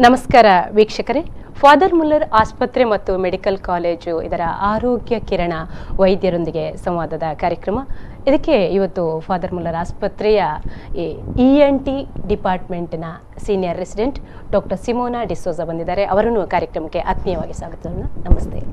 ನಮಸ್ಕಾರ ವೀಕ್ಷಕರೇ father Muller ಆಸ್ಪತ್ರೆ ಮತ್ತು ಮೆಡಿಕಲ್ ಕಾಲೇಜು ಇದರ ಆರೋಗ್ಯ ಕಿರಣ ವೈದ್ಯರೊಂದಿಗೆ ಸಂವಾದದ ಕಾರ್ಯಕ್ರಮ ಇದಕ್ಕೆ ಇವತ್ತು ಫಾದರ್ ಮುಲ್ಲರ್ ಆಸ್ಪತ್ರೆಯ ಇ ಎನ್ ಟಿ ಡಿಪಾರ್ಟ್ಮೆಂಟ್ನ senior resident doctor Simona D'Souza ಬಂದಿದ್ದಾರೆ ಅವರನ್ನು ಕಾರ್ಯಕ್ರಮಕ್ಕೆ ಆತ್ಮೀಯವಾಗಿ ಸ್ವಾಗತವನ್ನು ನಮಸ್ತೆ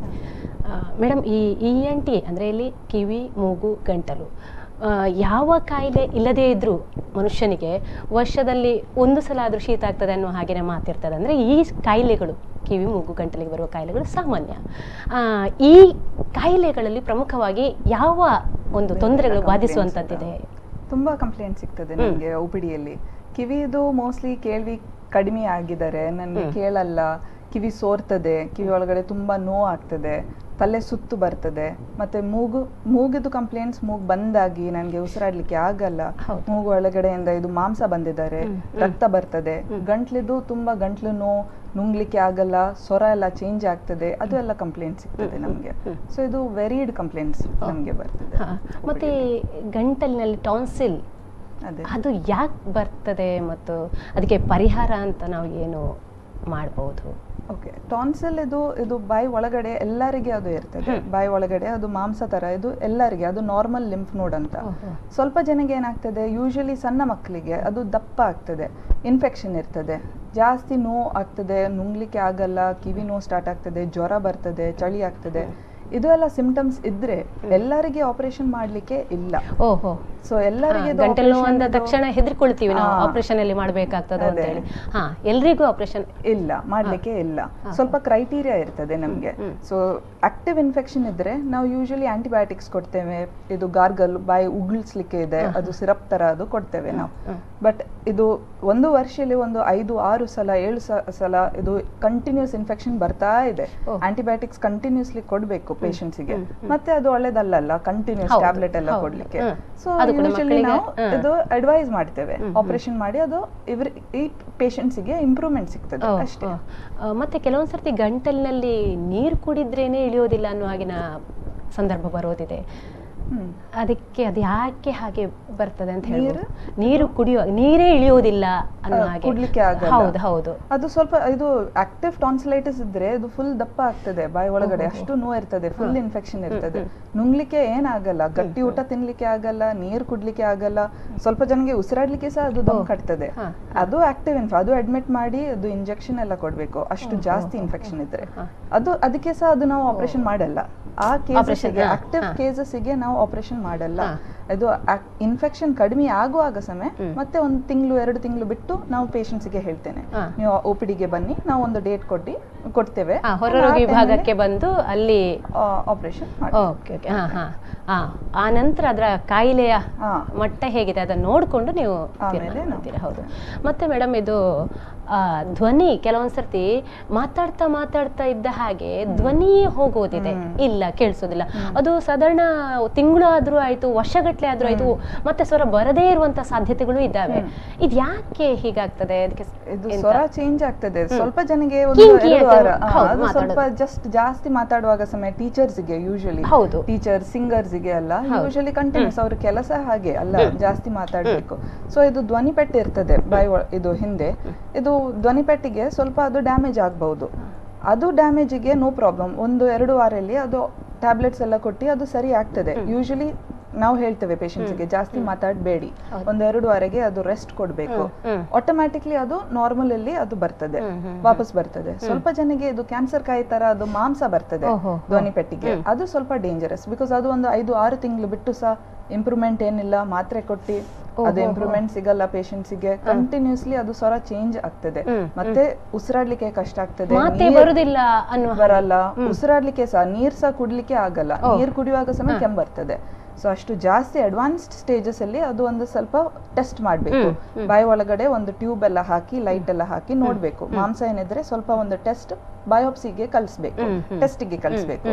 ಮೇಡಮ್ ಈ ಇ ಎನ್ ಟಿ ಅಂದರೆ ಇಲ್ಲಿ ಕಿವಿ ಮೂಗು ಗಂಟಲು ಆ, ಯಾವ ಕಾಯಿಲೆ ಇಲ್ಲದೇ ಇದ್ರೂ ಮನುಷ್ಯನಿಗೆ ವರ್ಷದಲ್ಲಿ ಒಂದು ಸಲ ಆದರೂ ಶೀತ ಆಗ್ತದೆ ಅನ್ನೋ ಹಾಗೆನೇ ಮಾತಿರ್ತದೆ ಅಂದರೆ ಈ ಕಾಯಿಲೆಗಳು ಕಿವಿ ಮೂಗು ಗಂಟಲಿಗೆ ಬರುವ ಕಾಯಿಲೆಗಳು ಸಾಮಾನ್ಯ ಆ, ಈ ಕಾಯಿಲೆಗಳಲ್ಲಿ ಪ್ರಮುಖವಾಗಿ ಯಾವ ಒಂದು ತೊಂದರೆಗಳು ಬಾಧಿಸುವಂಥದ್ದಿದೆ ತುಂಬಾ ಕಂಪ್ಲೇಂಟ್ ಸಿಗ್ತದೆ ಹ್ಮ್. ನನಗೆ ಒ ಪಿ ಡಿಯಲ್ಲಿ ಕಿವಿದು ಮೋಸ್ಟ್ಲಿ ಕೇಳ್ವಿ ಕಡಿಮೆ ಆಗಿದ್ದಾರೆ ನನಗೆ ಹ್ಮ್. ಕೇಳಲ್ಲ ಕಿವಿ ಸೋರ್ತದೆ ಕಿವಿ ಒಳಗಡೆ ತುಂಬಾ ನೋವು ಆಗ್ತದೆ ತಲೆ ಸುತ್ತು ಬರ್ತದೆ ಮತ್ತೆ ಮೂಗು ಮೂಗಿದು ಕಂಪ್ಲೇಂಟ್ಸ್ ಮೂಗು ಬಂದಾಗಿ ನನಗೆ ಉಸಿರಾಡ್ಲಿಕ್ಕೆ ಆಗಲ್ಲ ಹೌದು. ಮೂಗು ಒಳಗಡೆಯಿಂದ ಇದು ಮಾಂಸ ಬಂದಿದ್ದಾರೆ ಹ್ಮ್, ಹ್ಮ್. ರಕ್ತ ಬರ್ತದೆ ಹ್ಮ್. ಗಂಟ್ಲಿದು ತುಂಬಾ ಗಂಟ್ಲು ನೋವು ನುಂಗ್ಲಿಕ್ಕೆ ಆಗಲ್ಲ ಸ್ವರ ಎಲ್ಲ ಚೇಂಜ್ ಆಗ್ತದೆ ಅದು ಎಲ್ಲ ಕಂಪ್ಲೇಂಟ್ ಸಿಗ್ತದೆ ಹ್ಮ್, ನಮಗೆ ಹ್ಮ್. ಸೊ ಇದು ವೆರಿಡ್ ಕಂಪ್ಲೇಂಟ್ಸ್ ಹಾ. ನಮಗೆ ಬರ್ತದೆ ಹಾ. ಮತ್ತೆ ಗಂಟಲಿನಲ್ಲಿ ಟಾನ್ಸಿಲ್ ಅದೇ ಅದು ಯಾಕೆ ಬರ್ತದೆ ಮತ್ತು ಅದಕ್ಕೆ ಪರಿಹಾರ ಅಂತ ನಾವು ಏನು ಮಾಡ್ಬೋದು ಓಕೆ ಟಾನ್ಸಿಲ್ ಇದು ಇದು ಬಾಯಿ ಒಳಗಡೆ ಎಲ್ಲರಿಗೆ ಅದು ಇರ್ತದೆ ಹ್ಮ್. ಬಾಯಿ ಒಳಗಡೆ ಅದು ಮಾಂಸ ತರ ಇದು ಎಲ್ಲರಿಗೆ ಅದು ನಾರ್ಮಲ್ ಲಿಂಫ್ ನೋಡ್ ಅಂತ ಓಹೋ. ಸ್ವಲ್ಪ ಜನಗೆ ಏನಾಗ್ತದೆ ಯೂಶಲಿ ಸಣ್ಣ ಮಕ್ಕಳಿಗೆ ಅದು ದಪ್ಪ ಆಗ್ತದೆ ಇನ್ಫೆಕ್ಷನ್ ಇರ್ತದೆ ಜಾಸ್ತಿ ನೋವು ಆಗ್ತದೆ ನುಂಗ್ಲಿಕ್ಕೆ ಆಗಲ್ಲ ಕಿವಿ ನೋವು ಸ್ಟಾರ್ಟ್ ಆಗ್ತದೆ ಜ್ವರ ಬರ್ತದೆ ಚಳಿ ಆಗ್ತದೆ ಇದು ಎಲ್ಲ ಸಿಂಪ್ಟಮ್ಸ್ ಇದ್ರೆ ಎಲ್ಲರಿಗೆ ಆಪರೇಷನ್ ಮಾಡ್ಲಿಕ್ಕೆ ಇಲ್ಲ ಓಹೋ ಸೊ ಎಲ್ಲರಿಗೆ ಇದು ಗಂಟಲು ನೋವು ಅಂದ operation ತಕ್ಷಣ ಹೆದರ್ಕೊಳ್ತೀವಿ ನಾವು ಹಾ. ಆಪರೇಷನ್ ಅಲ್ಲಿ ಮಾಡ್ಬೇಕಾಗ್ತದೆ ಅಂತ ಅದೇ. ಹೇಳಿ ಹಾ ಎಲ್ರಿಗೂ ಆಪರೇಷನ್ ಇಲ್ಲ ಮಾಡ್ಲಿಕ್ಕೆ ಇಲ್ಲ ಹಾ. ಸ್ವಲ್ಪ ಕ್ರೈಟೀರಿಯಾ ಇರ್ತದೆ ನಮ್ಗೆ ಹ್ಮ್. ಸೊ ಆಕ್ಟಿವ್ ಇನ್ಫೆಕ್ಷನ್ ಇದ್ರೆ ನಾವು ಯೂಶಲಿ ಆಂಟಿಬಯೋಟಿಕ್ಸ್ ಕೊಡ್ತೇವೆ ಇದು ಗಾರ್ಗಲ್ ಬಾಯಿ ಉಗುಳಿಸ್ಲಿಕ್ಕೆ ಇದೆ ಹಾ. ಅದು ಸಿರಪ್ ತರ ಅದು ಕೊಡ್ತೇವೆ ನಾವು ಹ್ಮ್. ಬಟ್ ಇದು ಒಂದು ವರ್ಷದಲ್ಲಿ ಒಂದು ಐದು ಆರು ಸಲ ಏಳು ಸ- ಸಲ ಇದು ಕಂಟಿನ್ಯೂಸ್ ಇನ್ಫೆಕ್ಷನ್ ಬರ್ತಾ ಇದೆ ಓ. ಆಂಟಿಬಯೋಟಿಕ್ಸ್ ಕಂಟಿನ್ಯೂಸ್ಲಿ ಕೊಡ್ಬೇಕು ಪೇಷಂಟ್ಸ್ಗೆ ಹ್ಮ್, ಹ್ಮ್. ಮತ್ತೆ ಅದು ಒಳ್ಳೇದಲ್ಲ ಕಂಟಿನ್ಯೂಸ್ ಹೌದು, ಟ್ಯಾಬ್ಲೆಟ್ ಎಲ್ಲ ಹೌದು. ಕೊಡ್ಲಿಕ್ಕೆ ಹ್ಮ್. ಸೊ ಅದು ಕೂಡ ಯೂಶಲಿ ಮಕ್ಕಳಿಗೆ, ನಾವು ಹ್ಮ್. ಇದು ಅಡ್ವೈಸ್ ಮಾಡ್ತೇವೆ ಹ್ಮ್, ಹ್ಮ್. ಆಪರೇಷನ್ ಮಾಡಿ ಅದು ಇವ್ರ ಈ ಪೇಷಂಟ್ಸಿಗೆ ಇಂಪ್ರೂವ್ಮೆಂಟ್ ಸಿಗ್ತದೆ ಓ, ಅಷ್ಟೇ ಓ. ಆ, ಮತ್ತೆ ಕೆಲವೊಂದ್ ಸರ್ತಿ ಗಂಟಲಿನಲ್ಲಿ ನೀರು ಕುಡಿದ್ರೇನೆ ಇಳಿಯೋದಿಲ್ಲ ಅನ್ನೋ ಹಾಗಿನ ಸಂದರ್ಭ ಬರೋದಿದೆ ಹ್ಮ್. ಅದಕ್ಕೆ ಅದು ಯಾಕೆ ಹಾಗೆ ಬರ್ತದೆ ಅಂತ ನೀರು? ಹೇಳ್ಬೋದು ನೀರು ಕುಡಿಯೋ ನೀರೇ ಇಳಿಯೋದಿಲ್ಲ ಅನ್ನೋ ಆ, ಹಾಗೆ ಕುಡ್ಲಿಕ್ಕೆ ಆಗಲ್ಲ. ಹೌದು ಹೌದು ಅದು ಸ್ವಲ್ಪ ಇದು ಆಕ್ಟಿವ್ ಟಾನ್ಸಿಲೈಟಿಸ್ ಇದ್ರೆ ಇದು ಫುಲ್ ದಪ್ಪ ಆಗ್ತದೆ ಬಾಯಿ ಒಳಗಡೆ ಓಹೋ. ಅಷ್ಟು ನೋವು ಇರ್ತದೆ ಫುಲ್ ಹಾ. ಇನ್ಫೆಕ್ಷನ್ ಹ್ಮ್, ಇರ್ತದೆ ಹ್ಮ್. ನುಂಗ್ಲಿಕ್ಕೆ ಏನಾಗಲ್ಲ ಗಟ್ಟಿ ಊಟ ತಿನ್ಲಿಕ್ಕೆ ಆಗಲ್ಲ ನೀರ್ ಕುಡ್ಲಿಕ್ಕೆ ಆಗಲ್ಲ ಸ್ವಲ್ಪ ಜನಗೆ ಉಸಿರಾಡ್ಲಿಕ್ಕೆ ಸಹ ಅದು ದಮ್ ಓ. ಕಟ್ತದೆ ಹಾ. ಅದು ಆಕ್ಟಿವ್ ಇನ್ಫ್ ಅದು ಅಡ್ಮಿಟ್ ಮಾಡಿ ಅದು ಇಂಜೆಕ್ಷನ್ ಎಲ್ಲ ಕೊಡ್ಬೇಕು ಅಷ್ಟು ಓ, ಜಾಸ್ತಿ ಓ, ಓ, ಇನ್ಫೆಕ್ಷನ್ ಇದ್ರೆ ಹಾ. ಅದು ಅದಕ್ಕೆ ಸಹ ಅದು ನಾವು ಆಪರೇಷನ್ ಮಾಡಲ್ಲ ಆ Operation, ಕೇಸಸ್ಗೆ ಹಾ, ಆಕ್ಟಿವ್ ಹಾ. ಕೇಸಸ್ಗೆ ನಾವು ಆಪರೇಷನ್ ಮಾಡಲ್ಲ ಹಾ. ಇದು ಇನ್ಫೆಕ್ಷನ್ ಕಡಿಮೆ ಆಗುವಾಗ ಸಮಯ ಹ್ಮ್. ಮತ್ತೆ ಒಂದು ತಿಂಗಳು ಎರಡು ತಿಂಗಳು ಬಿಟ್ಟು ನಾವು ಪೇಷಂಟ್ಸ್ಗೆ ಹೇಳ್ತೇನೆ ಹಾ. ನೀವು ಒ ಪಿ ಡಿಗೆ ಬನ್ನಿ ನಾವು ಒಂದು ಡೇಟ್ ಕೊಟ್ಟು ಕೊಡ್ತೇವೆ ಆ, ಹೊರರೋಗಿ ವಿಭಾಗಕ್ಕೆ ಬಂದು ಅಲ್ಲಿ ಆಪರೇಷನ್ ಓಕೆ ಓಕೆ ಹಾ ಹಾ ಹಾ ಆ ನಂತರ ಅದರ ಕಾಯಿಲೆಯ ಹಾ. ಮಟ್ಟ ಹೇಗಿದೆ ಅದನ್ನು ನೋಡಿಕೊಂಡು ನೀವು ಆಮೇಲೆ ತೀರ್ಮಾನ ನಾವು- ಮಾಡ್ತೀರಾ ಹೌದು ಮತ್ತೆ ಮೇಡಮ್ ಇದು ಆ, ಧ್ವನಿ ಕೆಲವೊಂದ್ ಸರ್ತಿ ಮಾತಾಡ್ತಾ ಮಾತಾಡ್ತಾ ಇದ್ದ ಹಾಗೆ ಧ್ವನಿಯೇ ಹೋಗೋದಿದೆ ಹ್ಮ್. ಇಲ್ಲ ಕೇಳಿಸೋದಿಲ್ಲ ಹ್ಮ್. ಅದು ಸಾಧಾರಣ ತಿಂಗಳು ಆದ್ರೂ ಆಯ್ತು ವರ್ಷಗಟ್ಲೆ ಆದ್ರೂ ಆಯ್ತು ಮತ್ತೆ ಸ್ವರ ಬರದೇ ಇರುವಂತ ಸಾಧ್ಯತೆಗಳು ಇದ್ದಾವೆ ಹ್ಮ್. ಇದು ಯಾಕೆ ಹೀಗಾಗ್ತದೆ ಅದಕ್ಕೆ ಇದು ಎಂತ? ಸ್ವರ ಚೇಂಜ್ ಆಗ್ತದೆ ಹ್ಮ್. ಸ್ವಲ್ಪ ಜನಗೆ ಒಂದು ಕಿಂಕಿ ಎರಡು ಅಥವಾ- ವಾರ ಆ, ಹೌದು, ಅದು ಸ್ವಲ್ಪ ಮಾತಾಡೋದು. ಜಸ್ಟ್ ಜಾಸ್ತಿ ಮಾತಾಡುವಾಗ ಸಮಯ ಟೀಚರ್ಸ್ಗೆ ಯೂಶಲಿ ಹೌದು. ಟೀಚರ್ ಸಿಂಗರ್ಸ್ಗೆ ಅಲ್ಲ ಹೌದು. ಯೂಶಲಿ ಕಂಟಿನ್ಯೂಸ್ ಅವ್ರ ಕೆಲಸ ಹಾಗೆ ಅಲ್ಲ ಹ್ಮ್. ಜಾಸ್ತಿ ಮಾತಾಡ್ಬೇಕು ಸೊ ಇದು ಧ್ವನಿ ಪೆಟ್ಟು ಇರ್ತದೆ ಬಾಯಿ ಒಳ- ಇದು ಹಿಂದೆ ಇದು ಧ್ವನಿ ಪೆಟ್ಟಿಗೆ ಸ್ವಲ್ಪ ಅದು ಡ್ಯಾಮೇಜ್ ಆಗ್ಬಹುದು ಅದು ಡ್ಯಾಮೇಜಿಗೆ ನೋ ಪ್ರಾಬ್ಲಮ್ ಒಂದು ಎರಡು ವಾರಲ್ಲಿ ಅದು ಟ್ಯಾಬ್ಲೆಟ್ಸ್ ಎಲ್ಲ ಕೊಟ್ಟು ಅದು ಸರಿ ಆಗ್ತದೆ ಹ್ಮ್. ಯೂಶಲಿ ನಾವು ಹೇಳ್ತೇವೆ ಪೇಷಂಟ್ಸ್ಗೆ ಜಾಸ್ತಿ ಮಾತಾಡಬೇಡಿ ಹೌದು. ಒಂದು ಎರಡು ವಾರಗೆ ಅದು ರೆಸ್ಟ್ ಕೊಡಬೇಕು ಹ್ಮ್, ಹ್ಮ್. ಆಟೋಮ್ಯಾಟಿಕ್ಲಿ ಅದು ನಾರ್ಮಲ್ ಅಲ್ಲಿ ಅದು ಬರ್ತದೆ ಹ್ಮ್, ಹ್ಮ್, ವಾಪಸ್ ಬರ್ತದೆ ಸ್ವಲ್ಪ ಜನಗೆ ಇದು ಕ್ಯಾನ್ಸರ್ ಕಾಯಿ ತರ ಅದು ಮಾಂಸ ಬರ್ತದೆ ಓಹೋ, ಧ್ವನಿ ಪೆಟ್ಟಿಗೆ ಹ್ಮ್. ಅದು ಸ್ವಲ್ಪ ಡೇಂಜರಸ್ ಬಿಕಾಸ್ ಅದು ಒಂದು ಐದು ಆರು ತಿಂಗಳು ಬಿಟ್ಟು ಸಹ ಇಂಪ್ರೂವ್ಮೆಂಟ್ ಏನಿಲ್ಲ ಮಾತ್ರೆ ಕೊಟ್ಟು ಅದು ಓಹೋ, ಇಂಪ್ರೂವ್ಮೆಂಟ್ ಸಿಗಲ್ಲ ಪೇಷಂಟ್ಸಿಗೆ ಕಂಟಿನ್ಯೂಸ್ಲಿ ಅದು ಸ್ವರ ಚೇಂಜ್ ಆಗ್ತದೆ ಹ್ಮ್, ಮತ್ತೆ ಉಸಿರಾಡ್ಲಿಕ್ಕೆ ಕಷ್ಟ ಆಗ್ತದೆ ಮಾತೇ ನೀರ್ ಬರುದಿಲ್ಲ ಅನ್ನೋ ಹಾಗೆ. ಬರಲ್ಲ ಉಸಿರಾಡ್ಲಿಕ್ಕೆ ಸಹ ನೀರ್ ಸಹ ಕುಡ್ಲಿಕ್ಕೆ ಆಗಲ್ಲ ಓ. ನೀರ್ ಕುಡಿಯುವಾಗ ಸಹ ಹಾ. ಕೆಮ್ಮು ಬರ್ತದೆ ಸೊ ಅಷ್ಟು ಜಾಸ್ತಿ ಅಡ್ವಾನ್ಸ್ಡ್ ಸ್ಟೇಜಸ್ ಅಲ್ಲಿ ಅದು ಒಂದು ಸ್ವಲ್ಪ ಟೆಸ್ಟ್ ಮಾಡ್ಬೇಕು ಹ್ಮ್, ಹ್ಮ್. ಬಾಯಿ ಒಳಗಡೆ ಒಂದು ಟ್ಯೂಬ್ ಎಲ್ಲ ಹಾಕಿ ಲೈಟ್ ಎಲ್ಲ ಹಾಕಿ ನೋಡ್ಬೇಕು ಮಾಂಸ ಏನಿದ್ರೆ ಸ್ವಲ್ಪ ಒಂದು ಟೆಸ್ಟ್ ಬಯೋಪ್ಸಿಗೆ ಕಳಿಸ್ಬೇಕು ಹ್ಮ್, ಹ್ಮ್. ಟೆಸ್ಟಿಗೆ ಕಳಿಸ್ಬೇಕು ಹ್ಮ್,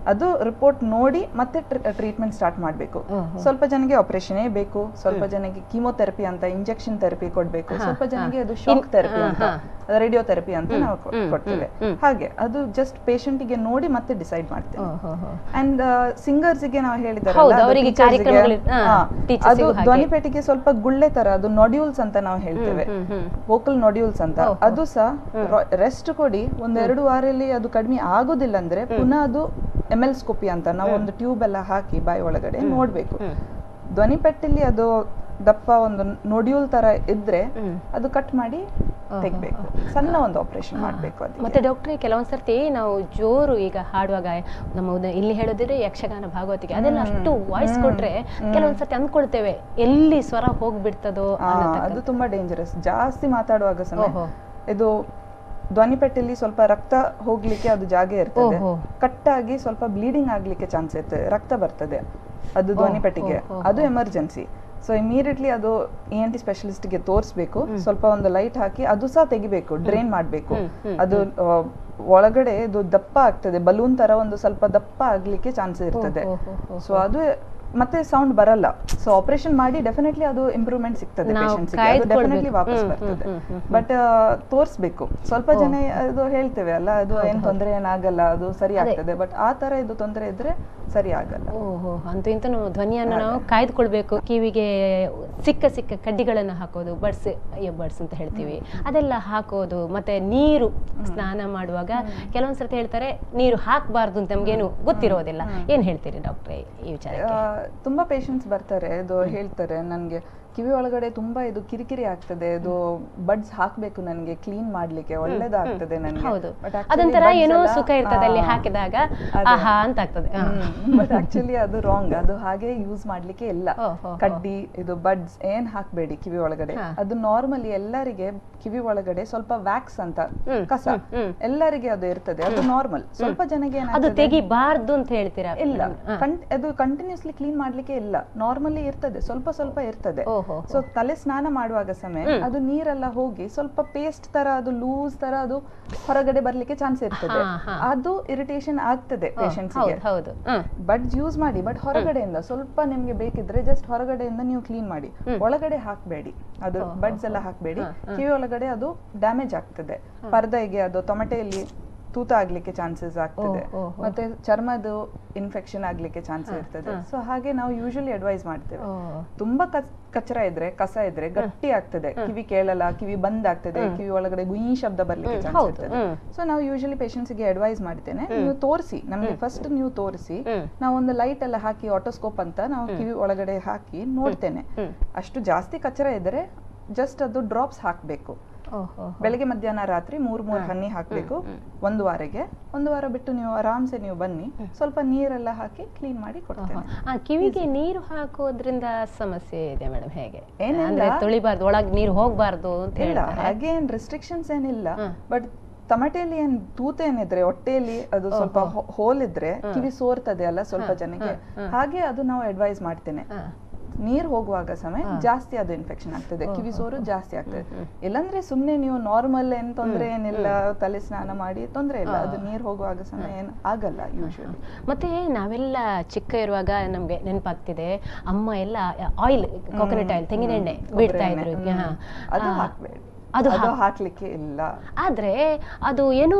ಅದು ರಿಪೋರ್ಟ್ ನೋಡಿ ಮತ್ತೆ ಟ್ರೀಟ್ಮೆಂಟ್ ಸ್ಟಾರ್ಟ್ ಮಾಡಬೇಕು ಓಹೋ. ಸ್ವಲ್ಪ ಜನಗೆ ಆಪರೇಷನೇ ಬೇಕು ಸ್ವಲ್ಪ ಜನಕ್ಕೆ ಕೀಮೋಥೆರಪಿ ಅಂತ ಇಂಜೆಕ್ಷನ್ ಥೆರಪಿ ಕೊಡಬೇಕು ಹಾ, ಸ್ವಲ್ಪ ಹಾ. ಜನಗೆ ಅದು ಶಾಕ್ ಇನ್- ಥೆರಪಿ ಹಾ, ಅಂತ ಹಾ. ರೇಡಿಯೋಥೆರಪಿ ಅಂತ ಹ್ಮ್, ನಾವು ಕೊ- ಹ್ಮ್, ಕೊಡ್ತೇವೆ ಹ್ಮ್, ಹ್ಮ್. ಹಾಗೆ ಅದು ಜಸ್ಟ್ ಪೇಷಂಟಿಗೆ ನೋಡಿ ಮತ್ತೆ ಡಿಸೈಡ್ ಮಾಡ್ತೇವೆ ಓಹೋ ಅಂಡ್ ಸಿಂಗರ್ಸ್ಗೆ ನಾವು ಹೇಳಿದಾರಲ್ಲ, ಹೌದು, ಅದು ಅವರಿಗೆ teachers ಗೆ, ಕಾರ್ಯಕ್ರಮಗಳು- ಹಾ, ಹಾ, teachers ಅದು ಗೂ ಹಾಗೆ. ಧ್ವನಿಪೆಟ್ಟಿಗೆ ಸ್ವಲ್ಪ ಗುಳ್ಳೆ ತರ ಅದು ನೊಡ್ಯೂಲ್ಸ್ ಅಂತ ನಾವು ಹೇಳ್ತೇವೆ ಹ್ಮ್, ಹ್ಮ್. ವೋಕಲ್ ನೊಡ್ಯೂಲ್ಸ್ ಅಂತ ಓಹೋ. ಅದು ಸಹ ರೆಸ್ಟ್ ಕೊಡಿ ಒಂದೆರಡು ವಾರಲ್ಲಿ ಅದು ಕಡಿಮೆ ಆಗೋದಿಲ್ಲ ಅಂದ್ರೆ ಪುನಃ ಅದು ಎಮೆಲ್ಸ್ಕೋಪಿ ಅಂತ ನಾವು ಒಂದು ಟ್ಯೂಬ್ ಎಲ್ಲ ಹಾಕಿ ಬಾಯಿ ಒಳಗಡೆ ನೋಡ್ಬೇಕು ಹ್ಮ್. ಧ್ವನಿಪೆಟ್ಟಲ್ಲಿ ಅದು ದಪ್ಪ ಒಂದು ನೊಡ್ಯೂಲ್ ತರ ಇದ್ರೆ ಹ್ಮ್. ಅದು ಕಟ್ ಮಾಡಿ ತೆಗಿಬೇಕು ಸಣ್ಣ ಒಂದು ಆಪರೇಷನ್ ಮಾಡಬೇಕು ಅದಕ್ಕೆ ಮತ್ತೆ ಡಾಕ್ಟ್ರೆ ಕೆಲವೊಂದ್ ಸರ್ತಿ ನಾವು ಜೋರು ಈಗ ಹಾಡುವಾಗ ನಮ್ಮ ಉದ- ಇಲ್ಲಿ ಹೇಳೋದಿದ್ರೆ ಯಕ್ಷಗಾನ ಭಾಗವತಿಗೆ ಅದೆಲ್ಲ ಅಷ್ಟು ವಾಯ್ಸ್ ಕೊಟ್ರೆ ಕೆಲವೊಂದ್ ಸರ್ತಿ ಅಂದ್ಕೊಳ್ತೇವೆ ಎಲ್ಲಿ ಸ್ವರ ಹೋಗ್ಬಿಡ್ತದೋ ಆ, ಅನ್ನತಕ್ಕಂಥ. ಅದು ತುಂಬಾ ಡೇಂಜರಸ್ ಜಾಸ್ತಿ ಮಾತಾಡುವಾಗ ಸಮಯ ಓಹೋ. ಇದು ಧ್ವನಿಪೆಟ್ಟಲ್ಲಿ ಸ್ವಲ್ಪ ರಕ್ತ ಹೋಗ್ಲಿಕ್ಕೆ ಅದು ಜಾಗ ಇರ್ತದೆ ಓಹೋ. ಕಟ್ಟಾಗಿ ಸ್ವಲ್ಪ ಬ್ಲೀಡಿಂಗ್ ಆಗ್ಲಿಕ್ಕೆ ಚಾನ್ಸ್ ಇರ್ತದೆ ರಕ್ತ ಬರ್ತದೆ ಅದು ಧ್ವನಿಪೆಟ್ಟಿಗೆ ಓಹೋ, ಅದು ಎಮರ್ಜೆನ್ಸಿ ಸೊ ಇಮಿಡಿಯೇಟ್ಲಿ ಅದು ಇ ಎನ್ ಟಿ ಸ್ಪೆಷಲಿಸ್ಟ್ಗೆ ತೋರಿಸ್ಬೇಕು ಸ್ವಲ್ಪ ಒಂದು ಲೈಟ್ ಹಾಕಿ ಅದು ಸಹ ತೆಗಿಬೇಕು ಡ್ರೈನ್ ಮಾಡಬೇಕು ಹ್ಮ್, ಹ್ಮ್, ಅದು ಆ, ಒಳಗಡೆ ಇದು ದಪ್ಪ ಆಗ್ತದೆ ಬಲೂನ್ ತರ ಒಂದು ಸ್ವಲ್ಪ ದಪ್ಪ ಆಗ್ಲಿಕ್ಕೆ ಚಾನ್ಸ್ ಇರ್ತದೆ ಓಹೋ, ಓಹೋ, ಸೊ ಅದು ಮತ್ತೆ ಸೌಂಡ್ ಬರಲ್ಲ ಸೊ ಆಪರೇಷನ್ ಮಾಡಿ ಡೆಫಿನೆಟ್ಲಿ ಅದು ಇಂಪ್ರೂವ್ಮೆಂಟ್ ಸಿಗ್ತದೆ ನಾವು ಪೇಷಂಟ್ಸ್ ಕಾಯ್ದುಕೊಳ್ಬೇಕು. ಡೆಫಿನೆಟ್ಲಿ ವಾಪಸ್ ಹ್ಮ್, ಬರ್ತದೆ ಹ್ಮ್, ಹ್ಮ್, ಹ್ಮ್. ಬಟ್ ತೋರಿಸ್ಬೇಕು ಸ್ವಲ್ಪ ಜನ ಅದು ಹೇಳ್ತೇವೆ ಅಲ್ಲ ಅದು ಏನ್ ತೊಂದರೆ ಏನಾಗಲ್ಲ ಅದು ಸರಿ ಆಗ್ತದೆ ಬಟ್ ಆ ತರ ಇದು ತೊಂದರೆ ಇದ್ರೆ ಸರಿ ಆಗಲ್ಲ ಓಹೋ ಅಂತೂ ಇಂತ ಧ್ವನಿಯನ್ನು ನಾವು ಕಾಯ್ದುಕೊಳ್ಬೇಕು ಕಿವಿಗೆ ಸಿಕ್ಕ ಸಿಕ್ಕ ಕಡ್ಡಿಗಳನ್ನು ಹಾಕೋದು ಬಡ್ಸ್ ಬಡ್ಸ್ ಅಂತ ಹೇಳ್ತೀವಿ ಅದೆಲ್ಲ ಹಾಕೋದು ಮತ್ತೆ ನೀರು ಸ್ನಾನ ಮಾಡುವಾಗ ಕೆಲವೊಂದ್ ಸರ್ತಿ ಹೇಳ್ತಾರೆ ನೀರು ಹಾಕಬಾರ್ದು ಅಂತ ನಮ್ಗೇನು ಗೊತ್ತಿರೋದಿಲ್ಲ ಏನ್ ಹೇಳ್ತೀರಿ ಡಾಕ್ಟ್ರೆ ಈ ವಿಚಾರಕ್ಕೆ ಆ, ತುಂಬಾ ಪೇಷಂಟ್ಸ್ ಬರ್ತಾರೆ ಇದು ಹೇಳ್ತಾರೆ ನನ್ಗೆ ಕಿವಿ ಒಳಗಡೆ ತುಂಬಾ ಇದು ಕಿರಿಕಿರಿ ಆಗ್ತದೆ ಇದು ಬಡ್ಸ್ ಹಾಕ್ಬೇಕು ನನಗೆ ಕ್ಲೀನ್ ಮಾಡ್ಲಿಕ್ಕೆ ಒಳ್ಳೇದಾಗ್ತದೆ ನನಗೆ ಹೌದು ಅದೊಂಥರ ಏನೋ ಸುಖ ಇರ್ತದೆ ಅಲ್ಲಿ ಹಾಕಿದಾಗ ಆಹಾ ಅಂತ ಆಗ್ತದೆ ಹ. ಬಟ್ ಆಕ್ಚುಲಿ ಅದು ರಾಂಗ್ ಅದು ಹಾಗೆ ಯೂಸ್ ಮಾಡ್ಲಿಕ್ಕೆ ಇಲ್ಲ ಓ, ಹೋ, ಹೋ. ಕಡ್ಡಿ ಇದು ಬಡ್ಸ್ ಏನ್ ಹಾಕ್ಬೇಡಿ ಕಿವಿ ಒಳಗಡೆ ಹಾ. ಅದು ನಾರ್ಮಲಿ ಎಲ್ಲರಿಗೆ ಕಿವಿ ಒಳಗಡೆ ಸ್ವಲ್ಪ ವ್ಯಾಕ್ಸ್ ಅಂತ ಹ್ಮ್, ಕಸ ಹ್ಮ್, ಹ್ಮ್. ಎಲ್ಲರಿಗೆ ಅದು ಇರ್ತದೆ ಅದು ನಾರ್ಮಲ್ ಸ್ವಲ್ಪ ಜನಗೆ ಅದು ಏನಾಗ್ತದೆ ತೆಗಿಬಾರ್ದು ಅಂತ ಹೇಳ್ತೀರಾ ಇಲ್ಲ ಹ. ಕಂ- ಅದು ಕಂಟಿನ್ಯೂಸ್ಲಿ ಕ್ಲೀನ್ ಮಾಡ್ಲಿಕ್ಕೆ ಇಲ್ಲ ನಾರ್ಮಲಿ ಇರ್ತದೆ ಸ್ವಲ್ಪ ಸ್ವಲ್ಪ ಇರ್ತದೆ ಓಹೋ ಸೊ ತಲೆ ಸ್ನಾನ ಮಾಡುವಾಗ ಸಮಯ ಅದು ನೀರೆಲ್ಲ ಹೋಗಿ ಸ್ವಲ್ಪ ಪೇಸ್ಟ್ ತರ ಅದು ಲೂಸ್ ತರ ಅದು ಹೊರಗಡೆ ಬರ್ಲಿಕ್ಕೆ ಚಾನ್ಸ್ ಇರ್ತದೆ ಹಾ, ಹಾ. ಅದು ಇರಿಟೇಷನ್ ಆಗ್ತದೆ ಓ, ಪೇಷಂಟ್ಸ್ ಹೌದು ಹೌದು ಹ. ಬಡ್ಸ್ ಯೂಸ್ ಮಾಡಿ ಬಟ್ ಹೊರಗಡೆಯಿಂದ ಸ್ವಲ್ಪ ನಿಮ್ಗೆ ಬೇಕಿದ್ರೆ ಜಸ್ಟ್ ಹೊರಗಡೆಯಿಂದ ನೀವು ಕ್ಲೀನ್ ಮಾಡಿ ಒಳಗಡೆ ಹಾಕ್ಬೇಡಿ ಅದು ಬಡ್ಸ್ ಎಲ್ಲ ಹಾಕ್ಬೇಡಿ ಕಿವಿ ಒಳಗಡೆ ಅದು ಡ್ಯಾಮೇಜ್ ಆಗ್ತದೆ ಪರ್ದೆಗೆ ಅದು ತೊಮಟೆಯಲ್ಲಿ ತೂತ ಆಗ್ಲಿಕ್ಕೆ ಚಾನ್ಸಸ್ ಆಗ್ತದೆ ಓ, ಓ, ಓ. ಮತ್ತೆ ಚರ್ಮದು ಇನ್ಫೆಕ್ಷನ್ ಆಗ್ಲಿಕ್ಕೆ ಚಾನ್ಸ್ ಇರ್ತದೆ ಸೊ ಹಾಗೆ ನಾವು ಯೂಶಲಿ ಅಡ್ವೈಸ್ ಮಾಡ್ತೇವೆ ಓ. ತುಂಬಾ ಕಚ್- ಕಚರ ಇದ್ರೆ ಕಸ ಇದ್ರೆ ಗಟ್ಟಿ ಆಗ್ತದೆ ಕಿವಿ ಕೇಳಲ್ಲ ಕಿವಿ ಬಂದ್ ಆಗ್ತದೆ ಕಿವಿ ಒಳಗಡೆ ಗುಯಿ ಶಬ್ದ ಬರ್ಲಿಕ್ಕೆ ಚಾನ್ಸ್ ಹೌದು, ಇರ್ತದೆ ಹ್ಮ್. ಸೊ ನಾವು ಯೂಶಲಿ ಗೆ ಅಡ್ವೈಸ್ ಮಾಡ್ತೇನೆ ನೀವು ತೋರಿಸಿ ನಮಗೆ ಫಸ್ಟ್ ನೀವು ತೋರಿಸಿ ಹ್ಮ್. ನಾವು ಒಂದು ಲೈಟ್ ಎಲ್ಲ ಹಾಕಿ ಆಟೋಸ್ಕೋಪ್ ಅಂತ ನಾವು ಕಿವಿ ಒಳಗಡೆ ಹಾಕಿ ನೋಡ್ತೇನೆ ಹ್ಮ್. ಅಷ್ಟು ಜಾಸ್ತಿ ಕಚರ ಇದ್ರೆ ಜಸ್ಟ್ ಅದು ಡ್ರಾಪ್ಸ್ ಹಾಕ್ಬೇಕು ಓಹೋ ಬೆಳಗ್ಗೆ ಮಧ್ಯಾಹ್ನ ರಾತ್ರಿ ಮೂರ್ ಮೂರ್ ಹನಿ ಹಾಕ್ಬೇಕು ಒಂದು ವಾರಕ್ಕೆ ಒಂದು ವಾರ ಬಿಟ್ಟು ನೀವು ಆರಾಮ್ಸೆ ನೀವು ಬನ್ನಿ ಸ್ವಲ್ಪ ನೀರೆಲ್ಲ ಹಾಕಿ ಕ್ಲೀನ್ ಮಾಡಿ ಕೊಡ್ತೇನೆ ಆ ಕಿವಿಗೆ ನೀರು ಹಾಕೋದ್ರಿಂದ ಸಮಸ್ಯೆ ಇದೆ ಮೇಡಮ್ ಹೇಗೆ ಏನಿಲ್ಲ. ಅಂದ್ರೆ ತೊಳಿಬಾರ್ದು ಒಳಗ್ ನೀರು ಹೋಗ್ಬಾರ್ದು ಅಂತ ಇಲ್ಲ ಹೇಳ್ತಾರೆ ಹಾಗೆ ಏನ್ ರೆಸ್ಟ್ರಿಕ್ಷನ್ಸ್ ಏನಿಲ್ಲ ಹ. ಬಟ್ ತಮಟೆಯಲ್ಲಿ ಏನ್ ತೂತ ಏನಿದ್ರೆ ಹೊಟ್ಟೆಯಲ್ಲಿ ಅದು ಸ್ವಲ್ಪ ಹೋಲ್ ಇದ್ರೆ ಕಿವಿ ಸೋರ್ತದೆ ಅಲ್ಲ ಸ್ವಲ್ಪ ಜನಕ್ಕೆ ಹಾಗೆ ಅದು ನಾವು ಅಡ್ವೈಸ್ ಮಾಡ್ತೇನೆ ಹ. ನೀರ್ ಹೋಗುವಾಗ ಸಮಯ ಜಾಸ್ತಿ ಅದು ಇನ್ಫೆಕ್ಷನ್ ಆಗ್ತದೆ ಕಿವಿ ಸೋರು ಜಾಸ್ತಿ ಆಗ್ತದೆ ಇಲ್ಲಾಂದ್ರೆ ಸುಮ್ನೆ ನೀವು ನಾರ್ಮಲ್ ಏನ್ ತೊಂದ್ರೆ ಏನಿಲ್ಲ ತಲೆ ಸ್ನಾನ ಮಾಡಿ ತೊಂದ್ರೆ ಇಲ್ಲ ಅದು ನೀರ್ ಹೋಗುವಾಗ ಸಮಯ ಏನ್ ಆಗಲ್ಲ ಯೂಶುವಲಿ ಮತ್ತೆ ನಾವೆಲ್ಲ ಚಿಕ್ಕ ಇರುವಾಗ ನಮ್ಗೆ ನೆನಪಾಗ್ತಿದೆ ಅಮ್ಮ ಎಲ್ಲ ಆಯಿಲ್ ಕೋಕೋನಟ್ ಆಯಿಲ್ ತೆಂಗಿನೆಣ್ಣೆ ಬಿಡ್ತಾ ಇದ್ರು ಹಾ. ಅದು ಆ, ಹಾಕ್ಬೇಡಿ ಅದು ಅದು ಹಾಕ್ಲಿಕ್ಕೆ ಇಲ್ಲ ಆದ್ರೆ ಅದು ಏನೋ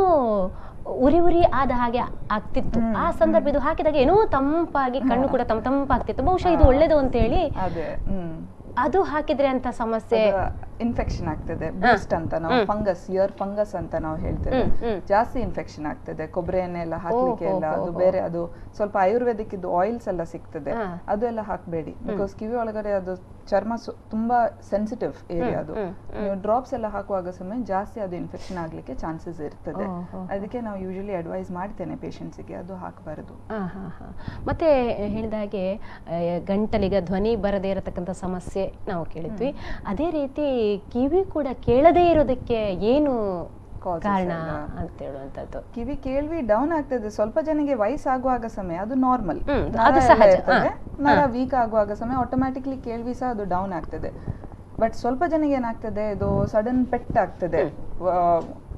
ಉರಿ ಉರಿ ಆದ ಹಾಗೆ ಆಗ್ತಿತ್ತು ಆ ಸಂದರ್ಭ ಇದು ಹಾಕಿದಾಗ ಏನೋ ತಂಪಾಗಿ ಕಣ್ಣು ಕೂಡ ತಮ್ಮ ತಂಪಾಗ್ತಿತ್ತು ಬಹುಶಃ ಇದು ಒಳ್ಳೇದು ಅಂತ ಹೇಳಿ ಅದೇ ಹ್ಮ್ ಅದು ಹಾಕಿದ್ರೆ ಅಂತ ಸಮಸ್ಯೆ ಇನ್ಫೆಕ್ಷನ್ ಆಗ್ತದೆ ಬೂಸ್ಟ್ ಅಂತ ನಾವು ಫಂಗಸ್ ಇಯರ್ ಫಂಗಸ್ ಅಂತ ನಾವು ಹೇಳ್ತೇವೆ ಹ್ಮ್, ಹ್ಮ್. ಜಾಸ್ತಿ ಇನ್ಫೆಕ್ಷನ್ ಆಗ್ತದೆ ಕೊಬ್ಬರಿ ಎಣ್ಣೆ ಎಲ್ಲ ಹಾಕ್ಲಿಕ್ಕೆ ಎಲ್ಲ ಅದು ಬೇರೆ ಅದು ಸ್ವಲ್ಪ ಆಯುರ್ವೇದಿಕ್ ಇದ್ದು ಆಯಿಲ್ಸ್ ಎಲ್ಲ ಸಿಗ್ತದೆ ಹಾ. ಅದು ಎಲ್ಲ ಹಾಕ್ಬೇಡಿ ಬಿಕಾಸ್ ಕಿವಿ ಒಳಗಡೆ ಅದು ಚರ್ಮ ಸು- ತುಂಬಾ ಸೆನ್ಸಿಟಿವ್ ಏರಿಯಾ ಅದು ಹ್ಮ್, ನೀವು ಡ್ರಾಪ್ಸ್ ಎಲ್ಲ ಹಾಕುವಾಗ ಸಮಯ ಜಾಸ್ತಿ ಅದು ಇನ್ಫೆಕ್ಷನ್ ಆಗ್ಲಿಕ್ಕೆ ಚಾನ್ಸಸ್ ಇರ್ತದೆ ಓ, ಓ, ಅದಕ್ಕೆ ನಾವು ಯೂಶಲಿ ಅಡ್ವೈಸ್ ಮಾಡ್ತೇನೆ ಪೇಷಂಟ್ಸಿಗೆ ಅದು ಹಾಕಬಾರದು ಆ, ಹಾ, ಹಾ. ಮತ್ತೆ ಹೇಳಿದ ಹಾಗೆ ಆ, ಗಂಟಲಿಗೆ ಧ್ವನಿ ಬರದೇ ಇರತಕ್ಕಂಥ ಸಮಸ್ಯೆ ನಾವು ಕೇಳಿದ್ವಿ ಅದೇ ರೀತಿ ಕಿವಿ ಕೂಡ ಕೇಳದೇ ಇರೋದಕ್ಕೆ ಏನು Causes ಕಾರಣ ಎಲ್ಲ. ಅಂತ ಹೇಳುವಂಥದ್ದು ಕಿವಿ ಕೇಳ್ವಿ ಡೌನ್ ಆಗ್ತದೆ ಸ್ವಲ್ಪ ಜನಗೆ ವಯಸ್ಸಾಗುವಾಗ ಸಮಯ ಅದು ನಾರ್ಮಲ್ ಹ್ಮ್, ಅದು ಸಹಜ. ಹಾ, ನರ ವೀಕ್ ಆಗುವಾಗ ಸಮಯ ಆಟೋಮ್ಯಾಟಿಕ್ಲಿ ಕೇಳ್ವಿ ಸಹ ಅದು ಡೌನ್ ಆಗ್ತದೆ ಬಟ್ ಸ್ವಲ್ಪ ಜನಗೆ ಏನಾಗ್ತದೆ ಇದು ಸಡನ್ ಪೆಟ್ ಆಗ್ತದೆ